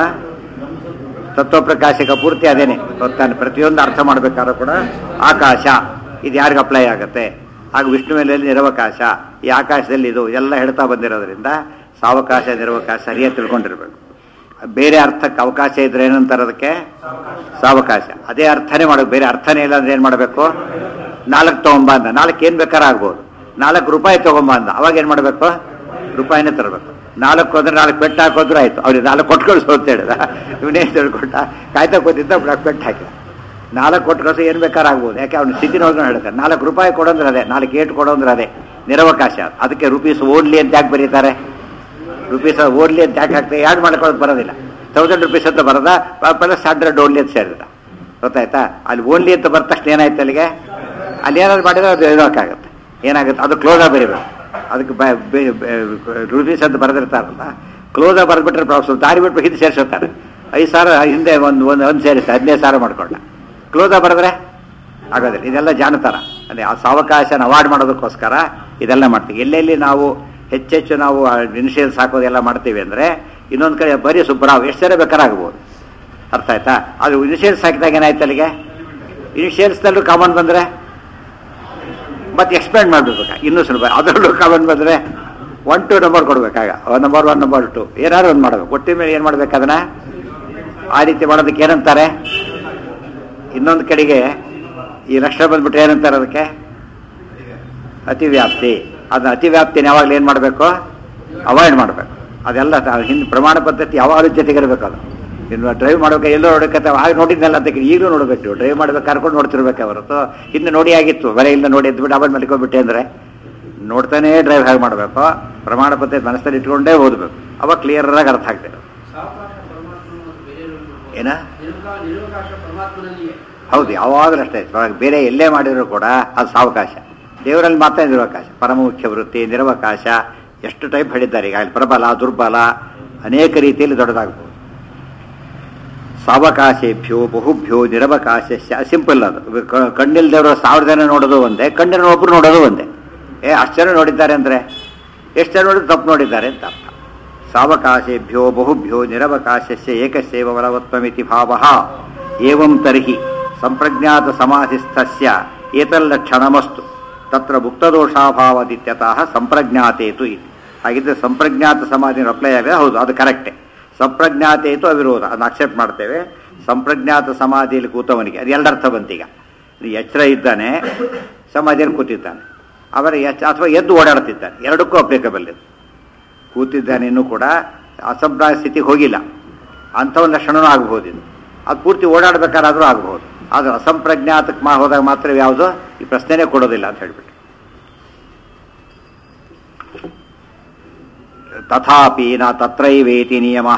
ತತ್ವಪ್ರಕಾಶಕ ಪೂರ್ತಿ ಅದೇನೆ ಗೊತ್ತಾನೆ ಪ್ರತಿಯೊಂದು ಅರ್ಥ ಮಾಡಬೇಕಾದ್ರೂ ಕೂಡ ಆಕಾಶ ಇದು ಯಾರಿಗೆ ಅಪ್ಲೈ ಆಗುತ್ತೆ ಆಗ ವಿಷ್ಣುವಿನಲ್ಲಿ ನಿರವಕಾಶ ಈ ಆಕಾಶದಲ್ಲಿ ಇದು ಎಲ್ಲ ಹೇಳ್ತಾ ಬಂದಿರೋದ್ರಿಂದ ಸಾವಕಾಶ ನಿರವಕಾಶ ಸರಿಯಾಗಿ ತಿಳ್ಕೊಂಡಿರ್ಬೇಕು ಬೇರೆ ಅರ್ಥಕ್ಕೆ ಅವಕಾಶ ಇದ್ರೆ ಏನಂತಾರೆ ಅದಕ್ಕೆ ಸಾವಕಾಶ ಅದೇ ಅರ್ಥನೇ ಮಾಡಬೇಕು ಬೇರೆ ಅರ್ಥನೇ ಇಲ್ಲ ಅಂದ್ರೆ ಏನು ಮಾಡಬೇಕು ನಾಲ್ಕು ತಗೊಂಬ ಅಂದ ನಾಲ್ಕು ಏನು ಬೇಕಾದ್ರೆ ಆಗ್ಬೋದು ನಾಲ್ಕು ರೂಪಾಯಿ ತಗೊಂಬ ಅಂದ ಅವಾಗ ಏನು ಮಾಡಬೇಕು ರೂಪಾಯಿನೇ ತರಬೇಕು ನಾಲ್ಕು ಅಂದ್ರೆ ನಾಲ್ಕು ಪೆಟ್ಟು ಹಾಕೋದ್ರು ಆಯ್ತು ಅವ್ರಿಗೆ ನಾಲ್ಕು ಕೊಟ್ಟು ಕಳಿಸು ಅಂತ ಹೇಳಿದ ಇವನೇ ತಿಳ್ಕೊಟ್ಟ ಕಾಯ್ತಾ ಕೂತಿದ್ದ ನಾಲ್ಕು ಪೆಟ್ಟು ಹಾಕಿದ ನಾಲ್ಕು ಕೊಟ್ಟು ಕಳಿಸು ಏನು ಬೇಕಾದ್ರೆ ಆಗ್ಬೋದು ಯಾಕೆ ಅವ್ನ ಸ್ಥಿತಿ ನೋಡ್ಕೊಂಡು ಹೇಳ್ತಾರೆ ನಾಲ್ಕು ರೂಪಾಯಿ ಕೊಡೋಂದ್ರೆ ಅದೇ ನಾಲ್ಕು ಏಟು ಕೊಡೋಂದ್ರೆ ಅದೇ ನಿರವಕಾಶ ಅದಕ್ಕೆ ರುಪೀಸ್ ಓಡ್ಲಿ ಅಂತ ಯಾಕೆ ಬರೀತಾರೆ ರುಪೀಸ್ ಓಡ್ಲಿ ಅಂತ ಯಾಕೆ ಹಾಕ್ತಾರೆ ಯಾಡ್ ಮಾಡ್ಕೊಳ್ಳೋದು ಬರೋದಿಲ್ಲ ತೌಸಂಡ್ ರುಪೀಸ್ ಅಂತ ಬರೋದ ಪ್ಲಸ್ ಹಂಡ್ರೆಡ್ ಓನ್ಲಿ ಅಂತ ಸೇರಿದ ಗೊತ್ತಾಯ್ತಾ ಅಲ್ಲಿ ಓನ್ಲಿ ಅಂತ ಬಂದ ತಕ್ಷಣ ಏನಾಯ್ತು ಅಲ್ಲಿಗೆ ಅಲ್ಲಿ ಏನಾದ್ರು ಮಾಡಿದ್ರೆ ಅದು ಇರೋಕ್ಕಾಗತ್ತೆ ಏನಾಗುತ್ತೆ ಅದು ಕ್ಲೋಸಾಗಿ ಬರೀಬೇಕು ಅದಕ್ಕೆ ರುಪೀಸ್ ಅಂತ ಬರೆದಿರ್ತಾರಲ್ಲ ಕ್ಲೋಸಾಗಿ ಬರೆದ್ಬಿಟ್ರೆ ಪ್ರಾಬ್ಲಮ್ ದಾರಿ ಬಿಟ್ಟು ಹಿಂದೆ ಸೇರಿಸುತ್ತಾರೆ ಐದು ಸಾವಿರ ಹಿಂದೆ ಒಂದು ಒಂದು ಒಂದು ಸೇರಿಸ್ತಾರೆ ಹದಿನೈದು ಸಾವಿರ ಮಾಡ್ಕೊಂಡ ಕ್ಲೋಸಾಗಿ ಬರೆದ್ರೆ ಆಗೋದಿಲ್ಲ ಇದೆಲ್ಲ ಜಾಣತಾರ ಅಂದರೆ ಆ ಸಾವಕಾಶನ ಅವಾಯ್ಡ್ ಮಾಡೋದಕ್ಕೋಸ್ಕರ ಇದೆಲ್ಲ ಮಾಡ್ತೀವಿ ಎಲ್ಲೆಲ್ಲಿ ನಾವು ಹೆಚ್ಚೆಚ್ಚು ನಾವು ಇನಿಷಿಯಲ್ಸ್ ಹಾಕೋದೆಲ್ಲ ಮಾಡ್ತೀವಿ ಅಂದರೆ ಇನ್ನೊಂದು ಕಡೆ ಬರೀ ಸುಬ್ಬರಾವ್ ಎಷ್ಟು ಸರಿ ಬೇಕಾರಾಗ್ಬೋದು ಅರ್ಥ ಆಯ್ತಾ ಅದು ಇನಿಷಿಯಲ್ಸ್ ಹಾಕಿದಾಗ ಏನಾಯ್ತು ಅಲ್ಲಿಗೆ ಇನಿಷಿಯಲ್ಸ್ನಲ್ಲೂ ಕಾಮನ್ ಬಂದರೆ ಮತ್ತೆ ಎಕ್ಸ್ಪ್ಲೇನ್ ಮಾಡಬೇಕು ಇನ್ನೂ ಸ್ವಲ್ಪ ಅದರಲ್ಲೂ ಕಾಮನ್ ಬಂದರೆ ಒನ್ ಟು ನಂಬರ್ ಕೊಡ್ಬೇಕಾಗ one number one number two ಏನಾದ್ರು ಒಂದು ಮಾಡಬೇಕು ಒಟ್ಟಿನ ಮೇಲೆ ಏನು ಮಾಡ್ಬೇಕು ಅದನ್ನ ಆ ರೀತಿ ಮಾಡೋದಕ್ಕೆ ಏನಂತಾರೆ ಇನ್ನೊಂದು ಕಡೆಗೆ ಈ ಲಕ್ಷಣ ಬಂದ್ಬಿಟ್ರೆ ಏನಂತಾರೆ ಅದಕ್ಕೆ ಅತಿವ್ಯಾಪ್ತಿ ಅದನ್ನ ಅತಿವ್ಯಾಪ್ತಿನ ಯಾವಾಗಲೂ ಏನು ಮಾಡಬೇಕು ಅವಾಯ್ಡ್ ಮಾಡಬೇಕು ಅದೆಲ್ಲ ತ- ಹಿಂದೆ ಪ್ರಮಾಣ ಪದ್ಧತಿ ಯಾವಾಗಲೂ ಜೊತೆಗಿರಬೇಕು ಅದು ಇನ್ನು ಡ್ರೈವ್ ಮಾಡ್ಬೇಕು ಎಲ್ಲೋ ನೋಡಬೇಕಂತ ಆಗ ನೋಡಿದ್ನಲ್ಲ ಅಂತ ಈಗಲೂ ನೋಡಬೇಕು ನೀವು ಡ್ರೈವ್ ಮಾಡ್ಬೇಕು ಕರ್ಕೊಂಡು ನೋಡ್ತಿರ್ಬೇಕು ಹೊರತು ಹಿಂದೆ ನೋಡಿ ಆಗಿತ್ತು ಬರೀ ಇಲ್ಲ ನೋಡಿ ಎದ್ಬಿಟ್ಟು ಆಮೇಲೆ ಮಲ್ಕೊಂಡ್ಬಿಟ್ಟೆ ಅಂದರೆ ನೋಡ್ತಾನೇ ಡ್ರೈವ್ ಹೇಗೆ ಮಾಡಬೇಕು ಪ್ರಮಾಣ ಪದ್ಧತಿ ಮನಸ್ಸಲ್ಲಿ ಇಟ್ಕೊಂಡೇ ಓದಬೇಕು ಅವಾಗ ಕ್ಲಿಯರಾಗಿ ಅರ್ಥ ಆಗ್ತದೆ ಸಾವಕಾಶ ಪರಮಾತ್ಮನು ಮತ್ತು ಬೇರೆಯವರು ಏನ ನಿರವಕಾಶ ನಿರವಕಾಶ ಪರಮಾತ್ಮನಲ್ಲಿಯೇ ಹೌದು ಯಾವಾಗಲೂ ಅಷ್ಟೇ ಇವಾಗ ಬೇರೆ ಎಲ್ಲೇ ಮಾಡಿದ್ರು ಕೂಡ ಅದು ಸಾವಕಾಶ ದೇವರಲ್ಲಿ ಮಾತ್ರ ನಿರವಕಾಶ ಪರಮುಖ್ಯ ವೃತ್ತಿ ನಿರವಕಾಶ ಎಷ್ಟು ಟೈಪ್ ಹೇಳಿದ್ದಾರೆ ಈಗ ಪ್ರಬಲ ದುರ್ಬಲ ಅನೇಕ ರೀತಿಯಲ್ಲಿ ದೊಡ್ಡದಾಗಬಹುದು ಸಾವಕಾಶೇಭ್ಯೋ ಬಹುಭ್ಯೋ ನಿರವಕಾಶಸ್ಯ ಸಿಂಪಲ್ ಅದು ಕ- ಕಣ್ಣಿಲ್ದವರು ಸಾವಿರ ಜನ ನೋಡೋದು ಒಂದೇ ಕಣ್ಣಿನ ಒಬ್ರು ನೋಡೋದು ಒಂದೇ ಏ ಅಷ್ಟು ಜನ ನೋಡಿದ್ದಾರೆ ಅಂದರೆ ಎಷ್ಟು ಜನ ನೋಡಿದ್ರು ತಪ್ಪು ನೋಡಿದ್ದಾರೆ ಅಂತ ಅರ್ಥ ಸಾವಕಾಶೇಭ್ಯೋ ಬಹುಭ್ಯೋ ನಿರವಕಾಶಸ್ಯ ಏಕಸ್ಯೈವ ಬಲವತ್ವಮಿತಿ ಭಾವ ಏವಂ ತರ್ಹಿ ಸಂಪ್ರಜ್ಞಾತ ಸಮಾಧಿಸ್ಥಸ್ಯ ಏತಲ್ಲಕ್ಷಣಮಸ್ತು ತತ್ರ ಮುಕ್ತದೋಷಾಭಾವದಿತ್ಯತಃ ಸಂಪ್ರಜ್ಞಾತೇತು ಇದು ಹಾಗಿದ್ರೆ ಸಂಪ್ರಜ್ಞಾತ ಸಮಾಧಿ ಅಪ್ಲೈ ಆಗಿದೆ ಹೌದು ಅದು ಕರೆಕ್ಟೇ ಸಂಪ್ರಜ್ಞಾತೇತು ಅವಿರೋಧ ಅದನ್ನ ಅಕ್ಸೆಪ್ಟ್ ಮಾಡ್ತೇವೆ ಸಂಪ್ರಜ್ಞಾತ ಸಮಾಧಿಯಲ್ಲಿ ಕೂತವನಿಗೆ ಅದು ಎರಡರ್ಥ ಬಂತೀಗ ಈ ಎಚ್ಚರ ಇದ್ದಾನೆ ಸಮಾಧಿಯಲ್ಲಿ ಕೂತಿದ್ದಾನೆ ಅವರ ಎಚ್- ಅಥವಾ ಎದ್ದು ಓಡಾಡ್ತಿದ್ದಾನೆ ಎರಡಕ್ಕೂ ಅಪ್ಲಿಕಬಲ್ ಇದು ಕೂತಿದ್ದಾನೆ ಇನ್ನೂ ಕೂಡ ಅಸಂಪ್ರಾಯ ಸ್ಥಿತಿಗೆ ಹೋಗಿಲ್ಲ ಅಂಥ ಒಂದು ಲಕ್ಷಣನೂ ಆಗಬಹುದು ಇದು ಅದು ಪೂರ್ತಿ ಓಡಾಡ್ಬೇಕಾದ್ರೂ ಆಗಬಹುದು ಆದರೆ ಅಸಂಪ್ರಜ್ಞಾತಕ್ಕೆ ಮಾ ಹೋದಾಗ ಮಾತ್ರ ಯಾವುದು ಈ ಪ್ರಶ್ನೆನೇ ಕೊಡೋದಿಲ್ಲ ಅಂತ ಹೇಳ್ಬಿಟ್ಟು ತಥಾಪಿ ನ ತತ್ರೈವೇತಿ ನಿಯಮ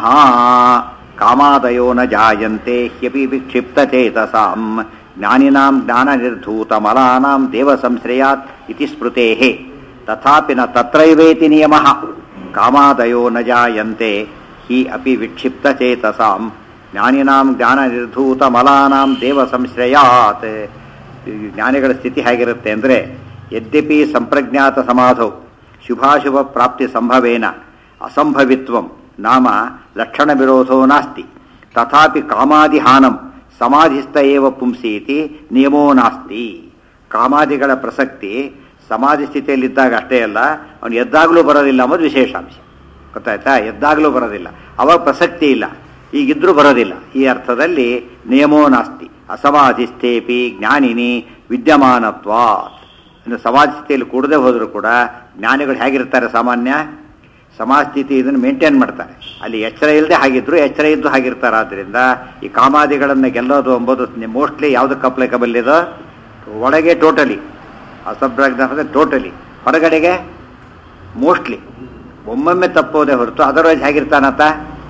ಕಾಮಾದಯೋ ನ ಜಾಯಂತೆ ಹ್ಯಪಿ ವಿಕ್ಷಿಪ್ತಚೇತಸಾಂ ಜ್ಞಾನಿನಾಂ ಜ್ಞಾನನಿರ್ಧೂತಮಲಾನಾಂ ದೇವ ಸಂಶ್ರಯಾತ್ ಇತಿ ಸ್ಮೃತೇಃ ತಥಾಪಿ ನ ತತ್ರೈವೇತಿ ನಿಯಮ ಕಾಮಾದಯೋ ನ ಜಾಯಂತೆ ಹಿ ಅಪಿ ವಿಕ್ಷಿಪ್ತಚೇತಸಾಂ ಜ್ಞಾನಿನಾಂ ಜ್ಞಾನನಿರ್ಧೂತಮಲಾನಾಂ ದೇವ ಸಂಶ್ರಯಾತ್ ಈ ಜ್ಞಾನಿಗಳ ಸ್ಥಿತಿ ಹೇಗಿರುತ್ತೆ ಅಂದರೆ ಯದ್ಯಪಿ ಸಂಪ್ರಜ್ಞಾತ ಸಮಾಧೌ ಶುಭಾಶುಭ ಪ್ರಾಪ್ತಿ ಸಂಭವೇನ ಅಸಂಭವಿತ್ವಂ ನಾಮ ಲಕ್ಷಣ ವಿರೋಧೋ ನಾಸ್ತಿ ತಥಾಪಿ ಕಾಮಾದಿಹಾನಂ ಸಮಾಧಿಸ್ಥ ಏವ ಪುಂಸಿ ಇತಿ ನಿಯಮೋ ನಾಸ್ತಿ ಕಾಮಾದಿಗಳ ಪ್ರಸಕ್ತಿ ಸಮಾಧಿ ಸ್ಥಿತಿಯಲ್ಲಿದ್ದಾಗ ಅಷ್ಟೇ ಅಲ್ಲ ಅವನು ಎದ್ದಾಗಲೂ ಬರೋದಿಲ್ಲ ಅನ್ನೋದು ವಿಶೇಷಾಂಶ ಗೊತ್ತಾಯ್ತಾ ಎದ್ದಾಗಲೂ ಬರೋದಿಲ್ಲ ಅವಾಗ ಪ್ರಸಕ್ತಿ ಇಲ್ಲ ಈಗಿದ್ರೂ ಬರೋದಿಲ್ಲ ಈ ಅರ್ಥದಲ್ಲಿ ನಿಯಮೋ ನಾಸ್ತಿ ಅಸಮಾಧಿಸ್ಥೇಪಿ ಜ್ಞಾನಿನಿ ವಿದ್ಯಮಾನತ್ವಾತ್ ಇನ್ನು ಸಮಾಜ ಸ್ಥಿತಿಯಲ್ಲಿ ಕೂಡದೆ ಹೋದರೂ ಕೂಡ ಜ್ಞಾನಿಗಳು ಹೇಗಿರ್ತಾರೆ ಸಾಮಾನ್ಯ ಸಮಾಜ ಸ್ಥಿತಿ ಇದನ್ನು ಮೇಂಟೈನ್ ಮಾಡ್ತಾರೆ ಅಲ್ಲಿ ಎಚ್ಚರ ಇಲ್ಲದೆ ಹಾಗಿದ್ರು ಎಚ್ಚರ ಇದ್ದು ಹಾಗಿರ್ತಾರೆ ಆದ್ದರಿಂದ ಈ ಕಾಮಾದಿಗಳನ್ನು ಗೆಲ್ಲೋದು ಎಂಬುದು ಮೋಸ್ಟ್ಲಿ ಯಾವುದಕ್ಕೆ ಅಪ್ಲಿಕಬಲ್ ಇದೋ ಒಳಗೆ ಟೋಟಲಿ ಅಸಂಪ್ರಾಜ್ಞ ಟೋಟಲಿ ಹೊರಗಡೆಗೆ ಮೋಸ್ಟ್ಲಿ ಒಮ್ಮೊಮ್ಮೆ ತಪ್ಪೋದೇ ಹೊರತು ಅದರ್ವೈಸ್ ಹೇಗಿರ್ತಾನಂತ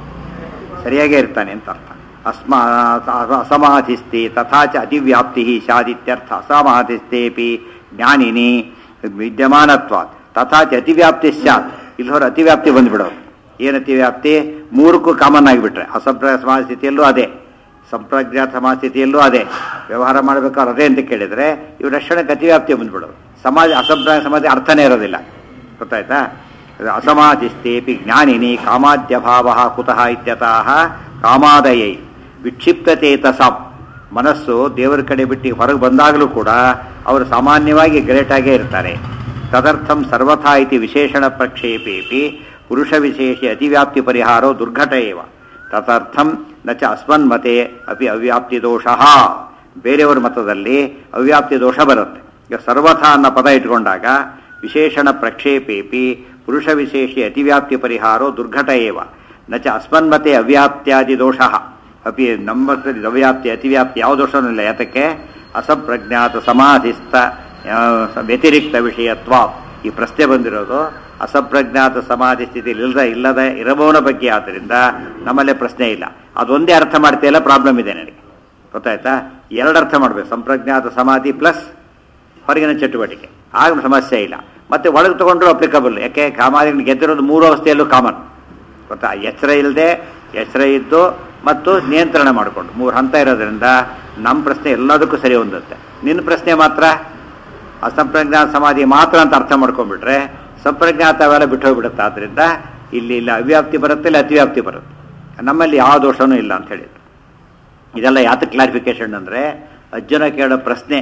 ಸರಿಯಾಗೇ ಇರ್ತಾನೆ ಅಂತ ಅರ್ಥ ಅಸ್ಮಾ ಅಸಮಾಧಿಸ್ತಿ ತಥಾ ಚ ಅತಿವ್ಯಾಪ್ತಿ ಸ್ಯಾದಿತ್ಯರ್ಥ ಅಸಮಾಧಿಸ್ತೇಪಿ ಜ್ಞಾನಿನಿ ವಿದ್ಯಮಾನತ್ವ ತಥಾ ಚ ಅತಿವ್ಯಾಪ್ತಿ ಸ್ಯಾತ್ ಇಲ್ಲಿ ಹೊರ ಅತಿವ್ಯಾಪ್ತಿ ಬಂದ್ಬಿಡೋದು ಏನು ಅತಿವ್ಯಾಪ್ತಿ ಮೂರಕ್ಕೂ ಕಾಮನ್ ಆಗಿಬಿಟ್ರೆ ಅಸಂಪ್ರಾಯ ಸಮಾಜ ಸ್ಥಿತಿಯಲ್ಲೂ ಅದೇ ಸಂಪ್ರಜ್ಞಾತ ಸಮಾಜ ಸ್ಥಿತಿಯಲ್ಲೂ ಅದೇ ವ್ಯವಹಾರ ಮಾಡಬೇಕಾದ್ರೆ ಅದೇ ಅಂತ ಕೇಳಿದರೆ ಇವು ರಕ್ಷಣೆಗೆ ಅತಿವ್ಯಾಪ್ತಿ ಬಂದ್ಬಿಡೋದು ಸಮಾಜ ಅಸಂಪ್ರಾಯ ಸಮಾಜ ಅರ್ಥನೇ ಇರೋದಿಲ್ಲ ಗೊತ್ತಾಯ್ತಾ ಅಸಮಾಧಿಸ್ತೇಪಿ ಜ್ಞಾನಿನಿ ಕಾಮಾದ್ಯಭಾವ ಕುತಃ ಇತ್ಯತಃ ಕಾಮಾದಯೈ ವಿಕ್ಷಿಪ್ತಚೇತಸಾಂ ಮನಸ್ಸು ದೇವರ ಕಡೆ ಬಿಟ್ಟು ಹೊರಗೆ ಬಂದಾಗಲೂ ಕೂಡ ಅವರು ಸಾಮಾನ್ಯವಾಗಿ ಗ್ರೇಟಾಗೇ ಇರ್ತಾರೆ ತದರ್ಥಂ ಸರ್ವಥಾ ಇತಿ ವಿಶೇಷಣ ಪ್ರಕ್ಷೇಪೇಪಿ ಪುರುಷ ವಿಶೇಷ ಅತಿವ್ಯಾಪ್ತಿ ಪರಿಹಾರೋ ದುರ್ಘಟ ಏವ ತದರ್ಥಂ ನ ಚ ಅಸ್ಮನ್ಮತೆ ಅಪಿ ಅವ್ಯಾಪ್ತಿ ದೋಷ ಬೇರೆಯವರ ಮತದಲ್ಲಿ ಅವ್ಯಾಪ್ತಿ ದೋಷ ಬರುತ್ತೆ ಈಗ ಸರ್ವಥಾ ಅನ್ನೋ ಪದ ಇಟ್ಕೊಂಡಾಗ ವಿಶೇಷಣ ಪ್ರಕ್ಷೇಪೇಪಿ ಪುರುಷ ವಿಶೇಷಿ ಅತಿವ್ಯಾಪ್ತಿ ಪರಿಹಾರೋ ದುರ್ಘಟ ಏವ ನ ಚ ಅಸ್ಮನ್ಮತೆ ಅವ್ಯಾಪ್ತ್ಯಾದಿ ದೋಷ ಅಪಿ ನಮ್ಮ ಅವ್ಯಾಪ್ತಿ ಅತಿವ್ಯಾಪ್ತಿ ಯಾವ ದೋಷನೂ ಇಲ್ಲ ಯಾತಕ್ಕೆ ಅಸಂಪ್ರಜ್ಞಾತ ಸಮಾಧಿಸ್ಥ ಆ, ವ್ಯತಿರಿಕ್ತ ವಿಷಯತ್ವ ಈ ಪ್ರಶ್ನೆ ಬಂದಿರೋದು ಅಸಂಪ್ರಜ್ಞಾತ ಸಮಾಧಿ ಸ್ಥಿತಿಯಲ್ಲಿ ಇಲ್ಲದ ಇಲ್ಲದ ಇರಬಹುನ ಬಗ್ಗೆ ಆದ್ದರಿಂದ ನಮ್ಮಲ್ಲೇ ಪ್ರಶ್ನೆ ಇಲ್ಲ ಅದೊಂದೇ ಅರ್ಥ ಮಾಡ್ತಿಲ್ಲ ಪ್ರಾಬ್ಲಮ್ ಇದೆ ನನಗೆ ಗೊತ್ತಾಯ್ತಾ ಎರಡು ಅರ್ಥ ಮಾಡಬೇಕು ಸಂಪ್ರಜ್ಞಾತ ಸಮಾಧಿ ಪ್ಲಸ್ ಹೊರಗಿನ ಚಟುವಟಿಕೆ ಆಗ ಸಮಸ್ಯೆ ಇಲ್ಲ ಮತ್ತೆ ಒಳಗೆ ತಗೊಂಡ್ರು ಅಪ್ಲಿಕಬಲ್ ಯಾಕೆ ಕಾಮಾದಿಗಳು ಗೆದ್ದಿರೋದು ಮೂರು ಅವಸ್ಥೆಯಲ್ಲೂ ಕಾಮನ್ ಗೊತ್ತಾ ಎಚ್ಚರ ಇಲ್ಲದೆ ಎಚ್ಚರ ಇದ್ದು ಮತ್ತು ನಿಯಂತ್ರಣ ಮಾಡಿಕೊಂಡು ಮೂರು ಹಂತ ಇರೋದ್ರಿಂದ ನಮ್ಮ ಪ್ರಶ್ನೆ ಎಲ್ಲದಕ್ಕೂ ಸರಿ ಹೊಂದುತ್ತೆ ನಿನ್ನ ಪ್ರಶ್ನೆ ಮಾತ್ರ ಅಸಂಪ್ರಜ್ಞಾತ ಸಮಾಧಿ ಮಾತ್ರ ಅಂತ ಅರ್ಥ ಮಾಡ್ಕೊಂಡ್ಬಿಟ್ರೆ ಸಂಪ್ರಜ್ಞಾತ ಅವೆಲ್ಲ ಬಿಟ್ಟು ಹೋಗ್ಬಿಡುತ್ತೆ ಆದ್ದರಿಂದ ಇಲ್ಲಿ ಇಲ್ಲ ಅವ್ಯಾಪ್ತಿ ಬರುತ್ತೆ ಇಲ್ಲ ಅತಿವ್ಯಾಪ್ತಿ ಬರುತ್ತೆ ನಮ್ಮಲ್ಲಿ ಯಾವ ದೋಷನೂ ಇಲ್ಲ ಅಂತ ಹೇಳಿದ್ರು ಇದೆಲ್ಲ ಯಾತಕ್ಕೆ ಕ್ಲಾರಿಫಿಕೇಶನ್ ಅಂದರೆ ಅರ್ಜುನ ಕೇಳೋ ಪ್ರಶ್ನೆ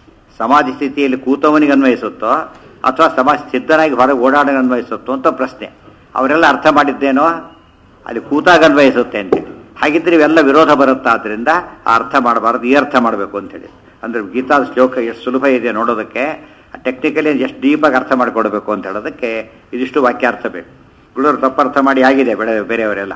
ಸಮಾಧಿ ಸ್ಥಿತಿಯಲ್ಲಿ ಕೂತವನಿಗೆ ಅನ್ವಯಿಸುತ್ತೋ ಅಥವಾ ಸಮಾಜ ಸಿದ್ಧನಾಗಿ ಹೊರಗೆ ಓಡಾಡೋಕೆ ಅನ್ವಯಿಸುತ್ತೋ ಅಂತ ಪ್ರಶ್ನೆ ಅವರೆಲ್ಲ ಅರ್ಥ ಮಾಡಿದ್ದೇನೋ ಅಲ್ಲಿ ಕೂತಾಗ ಅನ್ವಯಿಸುತ್ತೆ ಅಂತೇಳಿ ಹಾಗಿದ್ರೆ ಇವೆಲ್ಲ ವಿರೋಧ ಬರುತ್ತಾ ಆದ್ದರಿಂದ ಆ ಅರ್ಥ ಮಾಡಬಾರದು ಈ ಅರ್ಥ ಮಾಡಬೇಕು ಅಂತೇಳಿ ಅಂದ್ರೆ ಗೀತಾದ ಶ್ಲೋಕ ಎಷ್ಟು ಸುಲಭ ಇದೆ ನೋಡೋದಕ್ಕೆ ಟೆಕ್ನಿಕಲಿ ಎಷ್ಟು ಡೀಪಾಗಿ ಅರ್ಥ ಮಾಡಿಕೊಡ್ಬೇಕು ಅಂತ ಹೇಳೋದಕ್ಕೆ ಇದಿಷ್ಟು ವಾಕ್ಯಾರ್ಥ ಬೇಕು ಗುಳೂರು ತಪ್ಪರ್ಥ ಮಾಡಿ ಆಗಿದೆ ಬೆಳೆ ಬೇರೆಯವರೆಲ್ಲ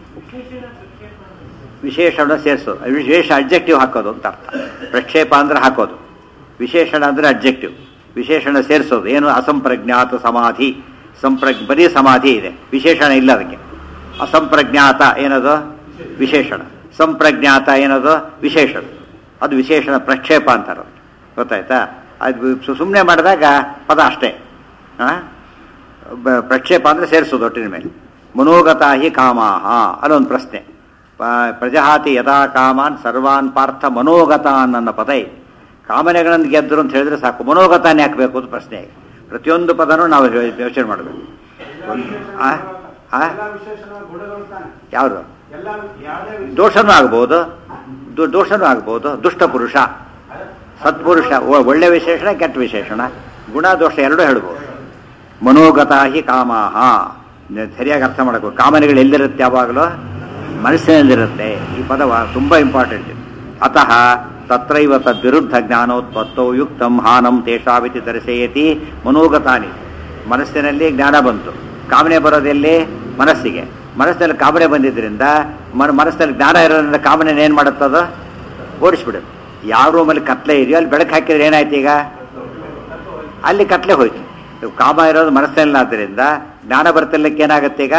ವಿಶೇಷಣ ಸೇರಿಸೋದು ವಿಶೇಷ ಅಬ್ಜೆಕ್ಟಿವ್ ಹಾಕೋದು ಅಂತ ಅರ್ಥ ಪ್ರಕ್ಷೇಪ ಅಂದ್ರೆ ಹಾಕೋದು ವಿಶೇಷಣ ಅಂದ್ರೆ ಅಬ್ಜೆಕ್ಟಿವ್ ವಿಶೇಷಣ ಸೇರಿಸೋದು ಏನು ಅಸಂಪ್ರಜ್ಞಾತ ಸಮಾಧಿ ಸಂಪ್ರಜ್ ಬರೀ ಸಮಾಧಿ ಇದೆ ವಿಶೇಷಣ ಇಲ್ಲ ಅದಕ್ಕೆ ಅಸಂಪ್ರಜ್ಞಾತ ಏನದು ವಿಶೇಷಣ ಸಂಪ್ರಜ್ಞಾತ ಏನದು ವಿಶೇಷಣ ಅದು ವಿಶೇಷಣ ಪ್ರಕ್ಷೇಪ ಅಂತಾರೆ ಅದಕ್ಕೆ. ಗೊತ್ತಾಯ್ತಾ ಅದು ಸುಮ್ಮನೆ ಮಾಡಿದಾಗ ಪದ ಅಷ್ಟೇ ಆ? ಬ- ಪ್ರಕ್ಷೇಪ ಅಂದರೆ ಸೇರಿಸೋದು ಒಟ್ಟಿನ ಮೇಲೆ ಮನೋಗತ ಹಿ ಕಾಮಾಹ ಅಲ್ಲೊಂದು ಪ್ರಶ್ನೆ ಪ- ಪ್ರಜಹಾತಿ ಯಥಾ ಕಾಮಾನ್ ಸರ್ವಾನ್ ಪಾರ್ಥ ಮನೋಗತಾನ್ ಅನ್ನೋ ಪದ ಇದೆ ಕಾಮನೆಗಳನ್ನು ಗೆದ್ದರು ಅಂತ ಹೇಳಿದ್ರೆ ಸಾಕು ಮನೋಗತಾನ್ ಹಾಕಬೇಕು ಅಂತ ಪ್ರಶ್ನೆ ಇದೆ ಪ್ರತಿಯೊಂದು ಪದನೂ ನಾವು ಯೋ- ಯೋಚನೆ ಮಾಡಬೇಕು ಆ? ಆ? ಎಲ್ಲ ವಿಶೇಷಣ ಗುಣಗಳು ತಾನೆ ಯಾವುದು ಎಲ್ಲ ಯಾವುದೇ ವಿಶೇಷ- ದೋಷನೂ ಆಗ್ಬೋದು ದು- ದೋಷನೂ ಆಗ್ಬೋದು ದುಷ್ಟ ಪುರುಷ ಸತ್ಪುರುಷ ಒ- ಒಳ್ಳೆ ವಿಶೇಷಣ ಕೆಟ್ಟ ವಿಶೇಷಣ ಗುಣ ದೋಷ ಎರಡೂ ಹೇಳ್ಬೋದು ಮನೋಗತ ಹಿ ಕಾಮಾಹ ನ- ಸರಿಯಾಗಿ ಅರ್ಥ ಮಾಡಬೇಕು ಕಾಮನೆಗಳು ಎಲ್ಲಿರುತ್ತೆ ಯಾವಾಗಲೂ ಮನಸ್ಸಿನಲ್ಲಿರುತ್ತೆ ಈ ಪದವ ತುಂಬ ಇಂಪಾರ್ಟೆಂಟ್ ಅತಃ ತತ್ರೈವ ತದ್ವಿರುದ್ಧ ಜ್ಞಾನೋತ್ಪತ್ತೋ ಯುಕ್ತಂ ಹಾನಂ ತೇಷಾವಿತಿ ದರ್ಶಯತಿ ಮನೋಗತಾನಿ ಮನಸ್ಸಿನಲ್ಲಿ ಜ್ಞಾನ ಬಂತು ಕಾಮನೆ ಬರೋದೆಲ್ಲಿ ಮನಸ್ಸಿಗೆ ಮನಸ್ಸಿನಲ್ಲಿ ಕಾಮನೆ ಬಂದಿದ್ದರಿಂದ ಮನ ಮನಸ್ಸಿನಲ್ಲಿ ಜ್ಞಾನ ಇರೋದ್ರಿಂದ ಕಾಮನೆ ಏನು ಮಾಡುತ್ತದು ಓಡಿಸ್ಬಿಡುತ್ತೆ ಯಾವ ರೂಮಲ್ಲಿ ಕತ್ಲೆ ಇದೆಯೋ ಅಲ್ಲಿ ಬೆಳಕು ಹಾಕಿದ್ರೆ ಏನಾಯ್ತು ಈಗ ಅಲ್ಲಿ ಕತ್ಲೆ ಹೋಯ್ತು ಇವ್ ಕಾಮ ಇರೋದು ಮನಸ್ಸಿನಲ್ಲಿ ಆದ್ದರಿಂದ ಜ್ಞಾನ ಬರ್ತಲಿಕ್ಕೆ ಏನಾಗುತ್ತೆ ಈಗ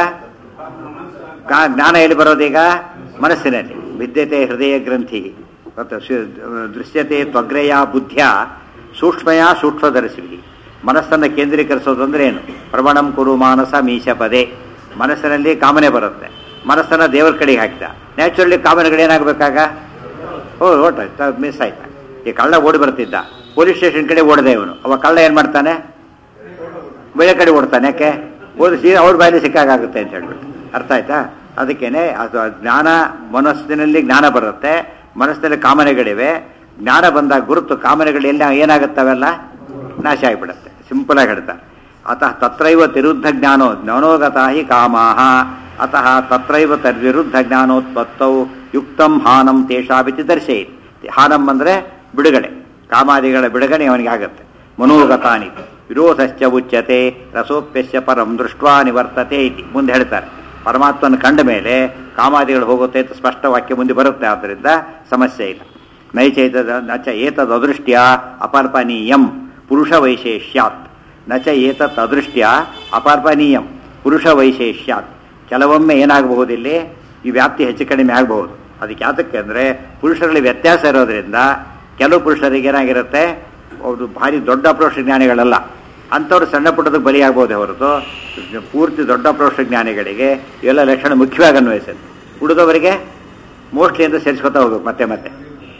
ಕಾ- ಜ್ಞಾನ ಎಲ್ಲಿ ಬರೋದೀಗ ಮನಸ್ಸಿನಲ್ಲಿ ವಿದ್ಯತೆ ಹೃದಯ ಗ್ರಂಥಿ ಮತ್ತು ಶು- ದೃಶ್ಯತೆ ತ್ವಗ್ರೆಯ ಬುದ್ಧಿಯ ಸೂಕ್ಷ್ಮಯ ಸೂಕ್ಷ್ಮದರ್ಶಿವಿ ಮನಸ್ಸನ್ನು ಕೇಂದ್ರೀಕರಿಸೋದು ಅಂದ್ರೆ ಏನು ಪ್ರವಣಂ ಕುರು ಮಾನಸ ಮೀಶ ಪದೇ ಮನಸ್ಸಿನಲ್ಲಿ ಕಾಮನೆ ಬರುತ್ತೆ ಮನಸ್ಸನ್ನ ದೇವರ ಕಡೆಗೆ ಹಾಕಿದ ನ್ಯಾಚುರಲಿ ಕಾಮನೆಗಳು ಏನಾಗಬೇಕಾಗ ಓ ಓಟಾಯ್ತು ಮಿಸ್ ಆಯ್ತಾ ಈ ಕಳ್ಳ ಓಡಿ ಬರ್ತಿದ್ದ ಪೊಲೀಸ್ ಸ್ಟೇಷನ್ ಕಡೆ ಓಡಿದೆ ಇವನು ಅವ ಕಳ್ಳ ಏನು ಮಾಡ್ತಾನೆ ಬೆಳೆ ಕಡೆ ಓಡ್ತಾನೆ ಯಾಕೆ ಓದಿಸಿ ಅವ್ರ ಬಾಯಲ್ಲಿ ಸಿಕ್ಕಾಗುತ್ತೆ ಅಂತ ಹೇಳ್ಬಿಟ್ಟು ಅರ್ಥ ಆಯ್ತಾ ಅದಕ್ಕೇನೆ ಅದು ಜ್ಞಾನ ಮನಸ್ಸಿನಲ್ಲಿ ಜ್ಞಾನ ಬರುತ್ತೆ ಮನಸ್ಸಿನಲ್ಲಿ ಕಾಮನೆಗಳಿವೆ ಜ್ಞಾನ ಬಂದಾಗ ಗುರುತು ಕಾಮನೆಗಳೆಲ್ಲ ಏನಾಗುತ್ತವೆಲ್ಲ ನಾಶ ಆಗಿಬಿಡುತ್ತೆ ಸಿಂಪಲ್ ಆಗಿ ಹೇಳ್ತಾರೆ ಅತಃ ತತ್ರೈವ ತಿರುದ್ಧ ಜ್ಞಾನೋ ಜ್ಞಾನೋಗತ ಹಿ ಕಾಮಾಹ ಅತಃ ತತ್ರೈವ ತದ್ವಿರುದ್ಧ ಜ್ಞಾನೋತ್ಪತ್ತೌ ಯುಕ್ತಂ ಹಾನಂ ತೇಷಾಭಿತಿ ದರ್ಶಯಿತ್ ಹಾನಂ ಅಂದ್ರೆ ಬಿಡುಗಡೆ ಕಾಮಾದಿಗಳ ಬಿಡುಗಡೆ ಅವನಿಗೆ ಆಗುತ್ತೆ ಮನೋಗತಾನಿ ವಿರೋಧಶ್ಚ ಉಚ್ಯತೆ ರಸೋಪ್ಯಸ್ಯ ಪರಂ ದೃಷ್ಟ್ವಾ ನಿವರ್ತತೆ ಇತಿ ಮುಂದೆ ಹೇಳ್ತಾರೆ ಪರಮಾತ್ಮನ ಕಂಡ ಮೇಲೆ ಕಾಮಾದಿಗಳು ಹೋಗುತ್ತೆ ಅಂತ ಸ್ಪಷ್ಟ ವಾಕ್ಯ ಮುಂದೆ ಬರುತ್ತೆ ಆದ್ದರಿಂದ ಸಮಸ್ಯೆ ಇಲ್ಲ ನೈಚೈತದ ನಚ ಏತದ್ ಅದೃಷ್ಟ್ಯ ಅಪರ್ಪನೀಯಂ ಪುರುಷ ವೈಶೇಷ್ಯಾತ್ ನಚ ಏತತ್ ಅದೃಷ್ಟ್ಯ ಅಪರ್ಪನೀಯಂ ಪುರುಷ ವೈಶೇಷ್ಯಾತ್ ಕೆಲವೊಮ್ಮೆ ಏನಾಗಬಹುದಿಲ್ಲಿ ಈ ವ್ಯಾಪ್ತಿ ಹೆಚ್ಚು ಕಡಿಮೆ ಆಗಬಹುದು ಅದಕ್ಕೆ ಯಾತಕ್ಕೆ ಅಂದರೆ ಪುರುಷರಲ್ಲಿ ವ್ಯತ್ಯಾಸ ಇರೋದ್ರಿಂದ ಕೆಲವು ಪುರುಷರಿಗೆ ಏನಾಗಿರುತ್ತೆ ಅವರು ಭಾರಿ ದೊಡ್ಡ ಅಪ್ರೋಷ ಜ್ಞಾನಿಗಳಲ್ಲ ಅಂಥವ್ರು ಸಣ್ಣ ಪುಟ್ಟದಕ್ಕೆ ಬಲಿಯಾಗಬಹುದೇ ಹೊರತು ಪೂರ್ತಿ ದೊಡ್ಡ ಅಪ್ರೋಷ ಜ್ಞಾನಿಗಳಿಗೆ ಇವೆಲ್ಲ ಲಕ್ಷಣ ಮುಖ್ಯವಾಗಿ ಅನ್ವಯಿಸುತ್ತೆ ಉಳಿದವರಿಗೆ ಮೋಸ್ಟ್ಲಿ ಅಂತ ಸೇರಿಸ್ಕೊತಾ ಹೋಗ್ಬೇಕು ಮತ್ತೆ ಮತ್ತೆ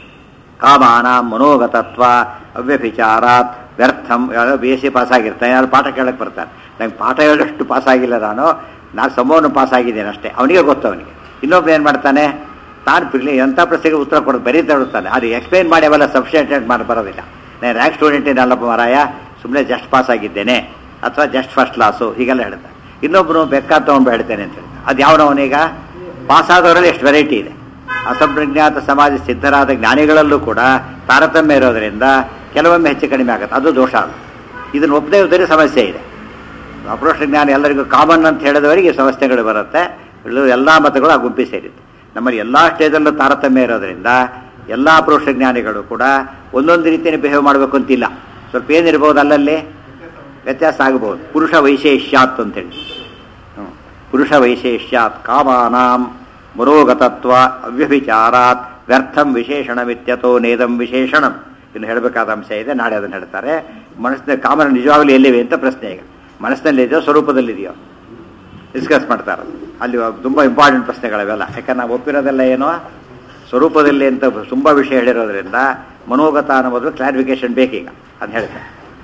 ಕಾಮಾನ ಮನೋಗತತ್ವ ಅವ್ಯಭಿಚಾರಾತ್ ವ್ಯರ್ಥಂ ಯಾರೋ ಬಿ ಎಸ್ ಸಿ ಪಾಸ್ ಆಗಿರ್ತಾನೆ ಯಾರು ಪಾಠ ಕೇಳಕ್ಕೆ ಬರ್ತಾರೆ ನಂಗೆ ಪಾಠ ಹೇಳೋಷ್ಟು ಪಾಸ್ ಆಗಿಲ್ಲ ನಾನು ನಾನು ಸಂಭವನ ಪಾಸ್ ಆಗಿದ್ದೇನೆ ಅಷ್ಟೇ ಅವನಿಗೆ ಗೊತ್ತು ಅವನಿಗೆ ಇನ್ನೊಬ್ಬ ಏನು ಮಾಡ್ತಾನೆ ತಾನು ಪಿರ್ಲಿ ಎಂಥ ಪ್ರಶ್ನೆಗೆ ಉತ್ತರ ಕೊಡೋದು ಬರೀತಾ ಇರುತ್ತಾನೆ ಅದು ಎಕ್ಸ್ಪ್ಲೈನ್ ಮಾಡಿ ಅವೆಲ್ಲ ಸಬ್ಸ್ಟೇಟೆಂಟ್ ಮಾಡಿ ಬರೋದಿಲ್ಲ ನಾನು ರ್ಯಾಂಕ್ ಸ್ಟೂಡೆಂಟ್ ಏನಲ್ಲಪ್ಪ ಮಾರಾಯ ಸುಮ್ಮನೆ ಜಸ್ಟ್ ಪಾಸ್ ಆಗಿದ್ದೇನೆ ಅಥವಾ ಜಸ್ಟ್ ಫಸ್ಟ್ ಕ್ಲಾಸು ಹೀಗೆಲ್ಲ ಹೇಳ್ತಾರೆ ಇನ್ನೊಬ್ಬನು ಬೇಕಾದ ತೊಗೊಂಡು ಹೇಳ್ತೇನೆ ಅಂತ ಹೇಳ್ತಾನೆ ಅದು ಯಾವನವನೀಗ ಪಾಸ್ ಆದವರಲ್ಲಿ ಎಷ್ಟು ವೆರೈಟಿ ಇದೆ ಅಸಂಪ್ರಜ್ಞಾತ ಸಮಾಜ ಸಿದ್ಧರಾದ ಜ್ಞಾನಿಗಳಲ್ಲೂ ಕೂಡ ತಾರತಮ್ಯ ಇರೋದರಿಂದ ಕೆಲವೊಮ್ಮೆ ಹೆಚ್ಚು ಕಡಿಮೆ ಆಗುತ್ತೆ ಅದು ದೋಷ ಅಲ್ಲ ಇದನ್ನು ಒಪ್ಪದೇ ಇದ್ದರೆ ಸಮಸ್ಯೆ ಇದೆ ಅಪ್ರೋಷ ಜ್ಞಾನ ಎಲ್ಲರಿಗೂ ಕಾಮನ್ ಅಂತ ಹೇಳಿದವರಿಗೆ ಸಮಸ್ಯೆಗಳು ಬರುತ್ತೆ ಎಲ್ಲ ಮತಗಳು ಆ ಗುಂಪಿ ಸೇರಿದೆ ನಮ್ಮಲ್ಲಿ ಎಲ್ಲ ಸ್ಟೇಜಲ್ಲೂ ತಾರತಮ್ಯ ಇರೋದ್ರಿಂದ ಎಲ್ಲ ಅಪ್ರೋಷ ಜ್ಞಾನಿಗಳು ಕೂಡ ಒಂದೊಂದು ರೀತಿಯಲ್ಲಿ ಬಿಹೇವ್ ಮಾಡಬೇಕು ಅಂತಿಲ್ಲ ಸ್ವಲ್ಪ ಏನಿರ್ಬೋದು ಅಲ್ಲಲ್ಲಿ ವ್ಯತ್ಯಾಸ ಆಗಬಹುದು ಪುರುಷ ವೈಶೇಷ್ಯಾತ್ ಅಂತೇಳಿ ಹ್ಮ್. ಪುರುಷ ವೈಶೇಷ್ಯಾತ್ ಕಾಮಾನಾಂ ಮನೋಗತತ್ವ ಅವ್ಯಭಿಚಾರಾತ್ ವ್ಯರ್ಥಂ ವಿಶೇಷಣಮಿತ್ಯತೋ ನೇದಂ ವಿಶೇಷಣಂ ಇನ್ನು ಹೇಳಬೇಕಾದ ಅಂಶ ಇದೆ ನಾಳೆ ಅದನ್ನು ಹೇಳ್ತಾರೆ ಮನಸ್ಸಿನ ಕಾಮನ ನಿಜವಾಗ್ಲೂ ಎಲ್ಲಿವೆ ಅಂತ ಪ್ರಶ್ನೆ ಈಗ ಮನಸ್ಸಿನಲ್ಲಿದೆಯೋ ಸ್ವರೂಪದಲ್ಲಿದೆಯೋ ಡಿಸ್ಕಸ್ ಮಾಡ್ತಾರೆ ಅಲ್ಲಿ ತುಂಬ ಇಂಪಾರ್ಟೆಂಟ್ ಪ್ರಶ್ನೆಗಳಿವೆಲ್ಲ ಯಾಕಂದ್ರೆ ನಾವು ಒಪ್ಪಿರೋದೆಲ್ಲ ಏನೋ ಸ್ವರೂಪದಲ್ಲಿ ಅಂತ ತುಂಬ ವಿಷಯ ಹೇಳಿರೋದ್ರಿಂದ ಮನೋಗತ ಅನ್ನೋ ಬದಲು ಕ್ಲಾರಿಫಿಕೇಶನ್ ಬೇಕೀಗ ಅಂತ ಹೇಳ್ತಾರೆ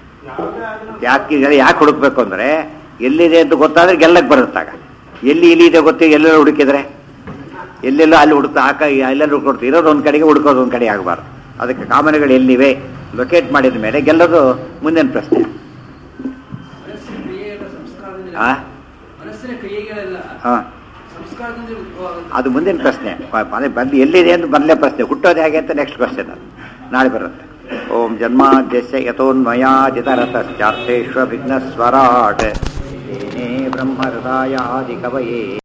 ಯಾಕೆ ಯಾಕೆ ಹುಡುಕ್ಬೇಕು ಅಂದ್ರೆ ಎಲ್ಲಿದೆ ಅಂತ ಗೊತ್ತಾದ್ರೆ ಗೆಲ್ಲಕ್ಕೆ ಬರುತ್ತಾಗ ಎಲ್ಲಿ ಇಲ್ಲಿ ಇದೆ ಗೊತ್ತಿ ಎಲ್ಲೆಲ್ಲ ಹುಡುಕಿದ್ರೆ ಎಲ್ಲೆಲ್ಲೋ ಅಲ್ಲಿ ಹುಡುಕ್ತಾ ಆಕ ಎಲ್ಲೆಲ್ಲೂ ಹುಡುಕೊಡ್ತು ಇರೋದು ಒಂದು ಕಡೆಗೆ ಹುಡುಕೋದು ಒಂದು ಕಡೆ ಆಗಬಾರ್ದು ಅದಕ್ಕೆ ಕಾಮನೆಗಳು ಎಲ್ಲಿವೆ ಲೊಕೇಟ್ ಮಾಡಿದ ಮೇಲೆ ಗೆಲ್ಲೋದು ಮುಂದಿನ ಪ್ರಶ್ನೆ ಮನಸ್ಸಿನ ಕ್ರಿಯೆಗಳ ಸಂಸ್ಕಾರದಿಂದ ಆ? ಮನಸ್ಸಿನ ಕ್ರಿಯೆಗಳೆಲ್ಲ ಹಾಂ ಸಂಸ್ಕಾರದಿಂದ ಉದ್ಭವ ಆಗುತ್ತೆ. ಅದು ಮುಂದಿನ ಪ್ರಶ್ನೆ ಪ- ಮನೆ ಬಂದು ಎಲ್ಲಿದೆ ಅಂತ ಮೊದಲೇ ಪ್ರಶ್ನೆ ಹುಟ್ಟೋದು ಹೇಗೆ ಅಂತ ನೆಕ್ಸ್ಟ್ ಕ್ವಶನ್ ಅದು ನಾಳೆ ಬರುತ್ತೆ ಓಂ ಜನ್ಮಾದ್ಯಸ್ಯ ಯಥೋನ್ಮಯಾಜಿತರತಶ್ಚಾರ್ಥೇಶ್ವ ವಿಘ್ನಸ್ವರಾಟ್ ಬ್ರಹ್ಮ ಹೃದಯಾದಿ ಕವಯೇ